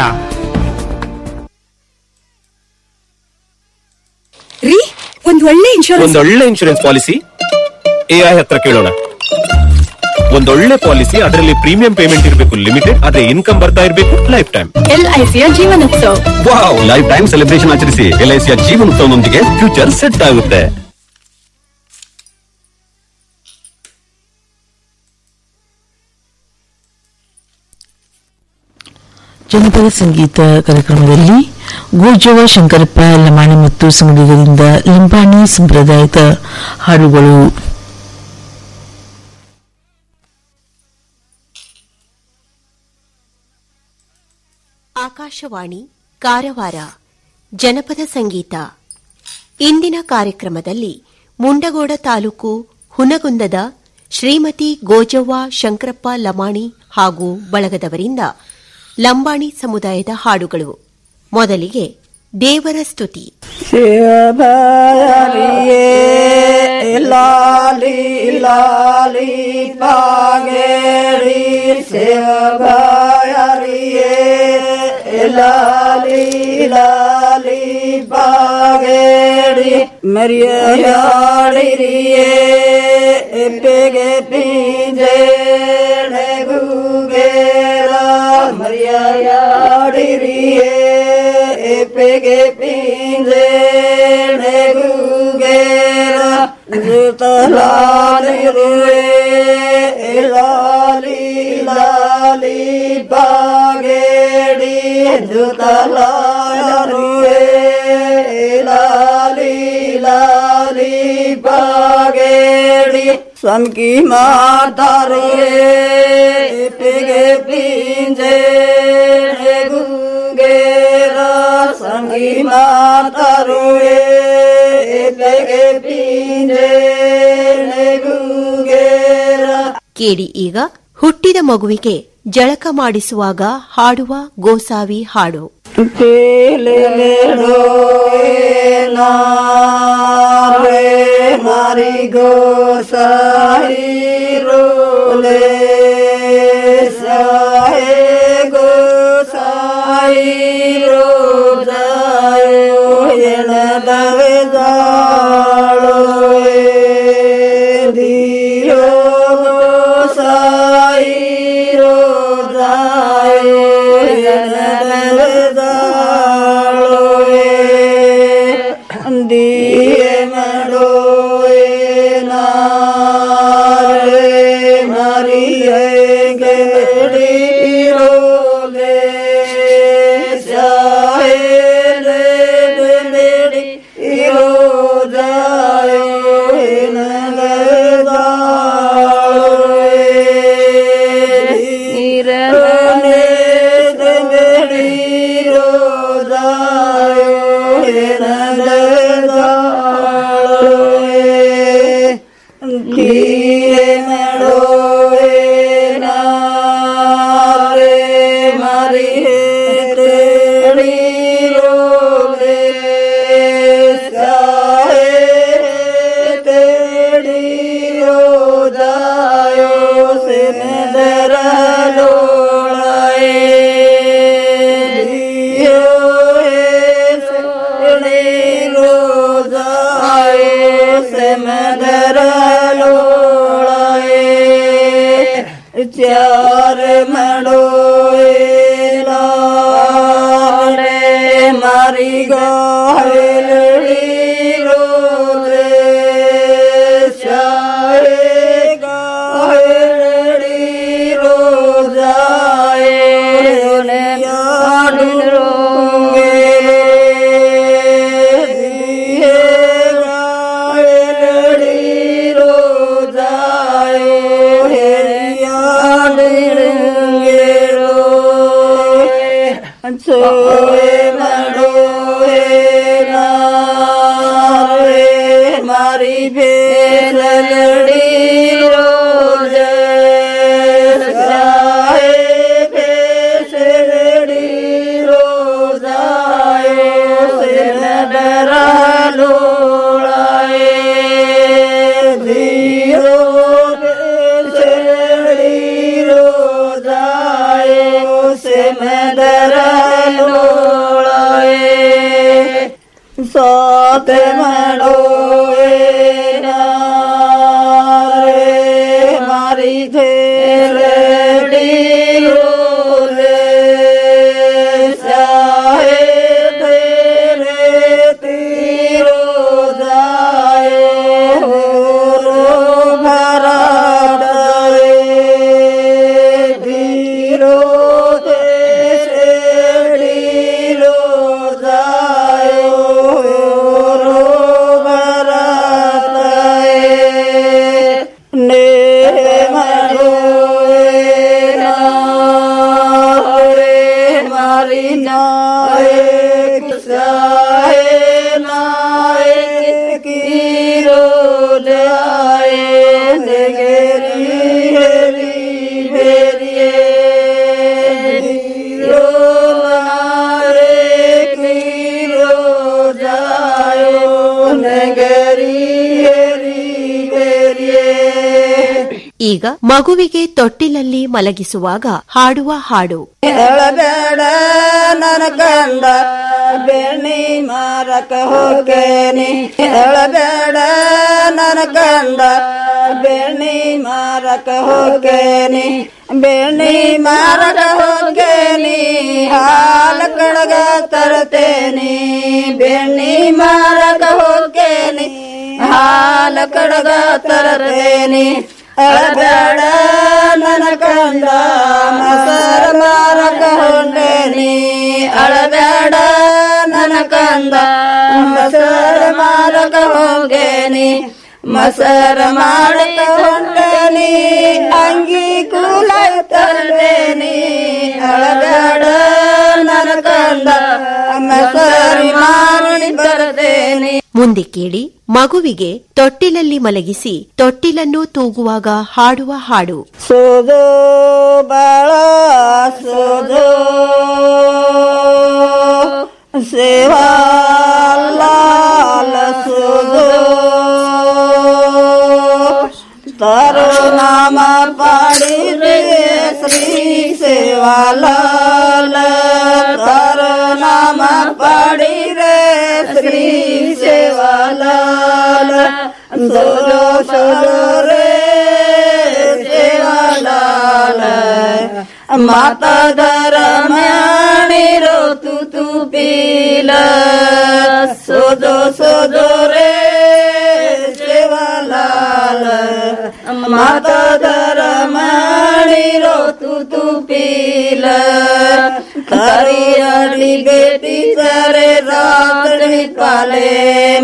ರೀ ಒಂದ್ ಒಳ್ಳೆ ಇನ್ಶೂರೆನ್ಸ್ ಒಂದೊಳ್ಳೆ ಇನ್ಶೂರೆನ್ಸ್ ಪಾಲಿಸಿ ಎಐ ಹತ್ರ ಕೇಳೋಣ ಒಂದೊಳ್ಳೆ ಪಾಲಿಸಿ ಅದರಲ್ಲಿ ಪ್ರೀಮಿಯಂ ಪೇಮೆಂಟ್ ಇರಬೇಕು ಲಿಮಿಟೆಡ್ ಆದ್ರೆ ಇನ್ಕಮ್ ಬರ್ತಾ ಇರಬೇಕು ಲೈಫ್ ಟೈಮ್ ಎಲ್ಐಸಿಯ Jeevan Utsav wow lifetime celebration ಆಚರಿಸಿ ಎಲ್ಐಸಿಯ ಜೀವನೋತ್ಸವದೊಂದಿಗೆ ಫ್ಯೂಚರ್ ಸೆಟ್ ಆಗುತ್ತೆ ಜನಪದ ಸಂಗೀತ ಕಾರ್ಯಕ್ರಮದಲ್ಲಿ ಗೋಜವ ಶಂಕರಪ್ಪ ಲಮಾಣಿ ಮತ್ತು ಸಂಗಡಿಗರಿಂದ ಲಂಬಾಣಿ ಸಂಪ್ರದಾಯದ ಹಾಡುಗಳು ಆಕಾಶವಾಣಿ ಕಾರವಾರ ಜನಪದ ಸಂಗೀತ ಇಂದಿನ ಕಾರ್ಯಕ್ರಮದಲ್ಲಿ ಮುಂಡಗೋಡ ತಾಲೂಕು ಹುನಗುಂದದ ಶ್ರೀಮತಿ ಗೋಜವ್ವ ಶಂಕರಪ್ಪ ಲಮಾಣಿ ಹಾಗೂ ಬಳಗದವರಿಂದ ಲಂಬಾಣಿ ಸಮುದಾಯದ ಹಾಡುಗಳು ಮೊದಲಿಗೆ ದೇವರ ಸ್ತುತಿ समकी माता रे पिगे पिंजे गुगेरा संगी माता रे पिगे पिंजे गुगेरा ಕೇಳಿ ಈಗ ಹುಟ್ಟಿದ ಮಗುವಿಗೆ ಜಳಕ ಮಾಡಿಸುವಾಗ ಹಾಡುವ ಗೋಸಾವಿ ಹಾಡು ಪೇಲೆಲೆಡೋ ನಾರೆ ಮಾರಿ ಗೋ ಸಾಯಿ ರೋಲೆ ಸಾಯಿ ಗೋ ಸಾಯಿ ರೋ ಜಾಯೋ ಎಣದವೆ ಜಾಳೋ ದಿಯೋ ಗೋ ಸಾಯಿ ರೋ ಜಾಯೋ ಎಣದವೆ ಜಾಳೋ ದಿಯೆ ಮಾಡೋए ನಾರೆ ಮರಿಯೆ ಗಡಿ ರೋಲೆ ಸಾಯೆ ರೆ ಗಡಿ ಇರೋ ಜಾಯೋ ನೀರನೆ ಗಡಿ ರೋ ಜಾಯೋ ಕಿಯೆ ಮಾಡೋए ನಾರೆ ಮರಿ ತೇಡಿ ರೋಲೆ ಸಾಯೆ ತೇಡಿ ರೋ ಜಾಯೋ ಸಿನದರ ಲೋಳಾಯೆ ದಿಯೋ ಸೆಣಿ ರೋ ಜಾಯೋ ಸಿನದರ ಲೋಳಾಯೆ ಚಾರ ಮಾಡೋए ಲಾಡೆ ಮಾರಿ ಗಾಯಲಡಿ ರೋಲೆ ಶಾಯೆ ಗಾಯಲಡಿ ರೋ ಜಾಯೆ ಯಾಡು ರೋಂಗೆ ದಿಯೆ ಗಾಯಲಡಿ ರೋ ಜಾಯೋ ಹೆರಿಯಾಡಿರುಂಗೆರೋ ಸೋಯೆ ಮಾಡೋए ನಾರೆ ಮಾರಿ ಬೇಲಡಿ ರೋಜೆ ಸಾಯೆ ಬೇಸರಡಿ ರೋಜಾಯೋ ಸಿನದರ ಲೋಳಾಯೆ ಧೀರೋ ಬೇಸರಡಿ ರೋಜಾಯೋ ಸಿನದರ ಲೋಳಾಯೆ ಸಾತ ಮಾಡೋए ನಾರೆ ಮಾರಿ ಥೇರಡಿ ರೋಲೆ ಸಾಹೆ ತೇರೆ ತೀರೋ ಜಾಯೋ ರೋ ಭರಾಡರೆ ಧೀರೋ ದೇಶಡಿ ರೋ ಜಾಯೋ ರೋ ಭರಾಡರೆ ನೇ ಮಾಡೋए ನಾರೆ ಮಾರಿ ನಾಯಕ ಸಾಯೆ ನಾಯಕ ಕಿರೋ ಲಾಯೆ ನೆಗೆರಿ ಹೆರಿ ಬೇರಿಯೇ ಧಿರೋ ನಾಯಕ ಕಿರೋ ಜಾಯೋ ನೆಗರಿ ಹೆರಿ ಬೇರಿಯೇ ಈಗ ಮಗುವಿಗೆ ತೊಟ್ಟಿಲಲ್ಲಿ ಮಲಗಿಸುವಾಗ ಹಾಡುವ ಹಾಡು ಹೇಳಬೇಡ ನನ್ನ ಕಂದ ಬೆಣ್ಣಿ ಮಾರಕ ಹೋಗೇನಿ ಹೇಳಬೇಡ ನನ್ನ ಕಂದ ಬೆಣ್ಣಿ ಮಾರಕ ಹೋಗೇನಿ ಬೆಣ್ಣಿ ಮಾರಕ ಹೋಗೇನಿ ಹಾಲ ಕಡಗ ತರ್ತೇನಿ ಬೆಣ್ಣಿ ಮಾರಕ ಹೋಗೇನಿ ಹಾಲ ಕಡಗ ತರ್ತೇನಿ ಅಳಬೇಡ ನನ್ನ ಕಂದ ಮಸರ ಮಾರಕ ಹೊಂಡೇನಿ ಅಳಬೇಡ ನನ್ನ ಕಂದ ಮಸರ ಮಾರಕ ಹೋಗೇನಿ ಮಸರ ಮಾಡಕ ಹೊಂಡೇನಿ ಅಂಗಿ ಕೂಲ ತರ್ಬೇನಿ ಅಳಬೇಡ ನನ್ನ ಕಂದ ಮಸರಿ ಮಾರಿ ಬರ್ತೇನಿ ಮುಂದೆ ಕೇಳಿ ಮಗುವಿಗೆ ತೊಟ್ಟಿಲಲ್ಲಿ ಮಲಗಿಸಿ ತೊಟ್ಟಿಲನ್ನು ತೂಗುವಾಗ ಹಾಡುವ ಹಾಡು ಸೋದೋ ಬಾಳ ಸೋದೋ ಸೇವಾ ಲಾಲ ಸೋದೋ ತಾರೋ ನಾಮ ಪಾಡಿ ರೇ ಶ್ರೀ ಸೇವಾ ಲಾಲ ತಾರೋ ನಾಮ ಪಾಡಿ ರೇ ಶ್ರೀ ಸೇವಾ ಲಾಲ ಸೋದೋ ಸೋದೋ ರೇ ಸೇವಾ ಲಾಲ ಮಾತಾ ದರಮ್ಯಾಣಿ ರೋ ತು ತು ಪೀಲ ಸೋದೋ ಸೋದೋ ರೇ ಸೇವಾ ಲಾಲ ಮಾತಾ ದರಮ್ಯಾಣಿ ರೋ ತು ತು ಪೀಲ ತಾರಿ ಅಡಿ ಬೇಟಿ ಸರೆ ರಾತ್ರಿ ಪಾಲೆ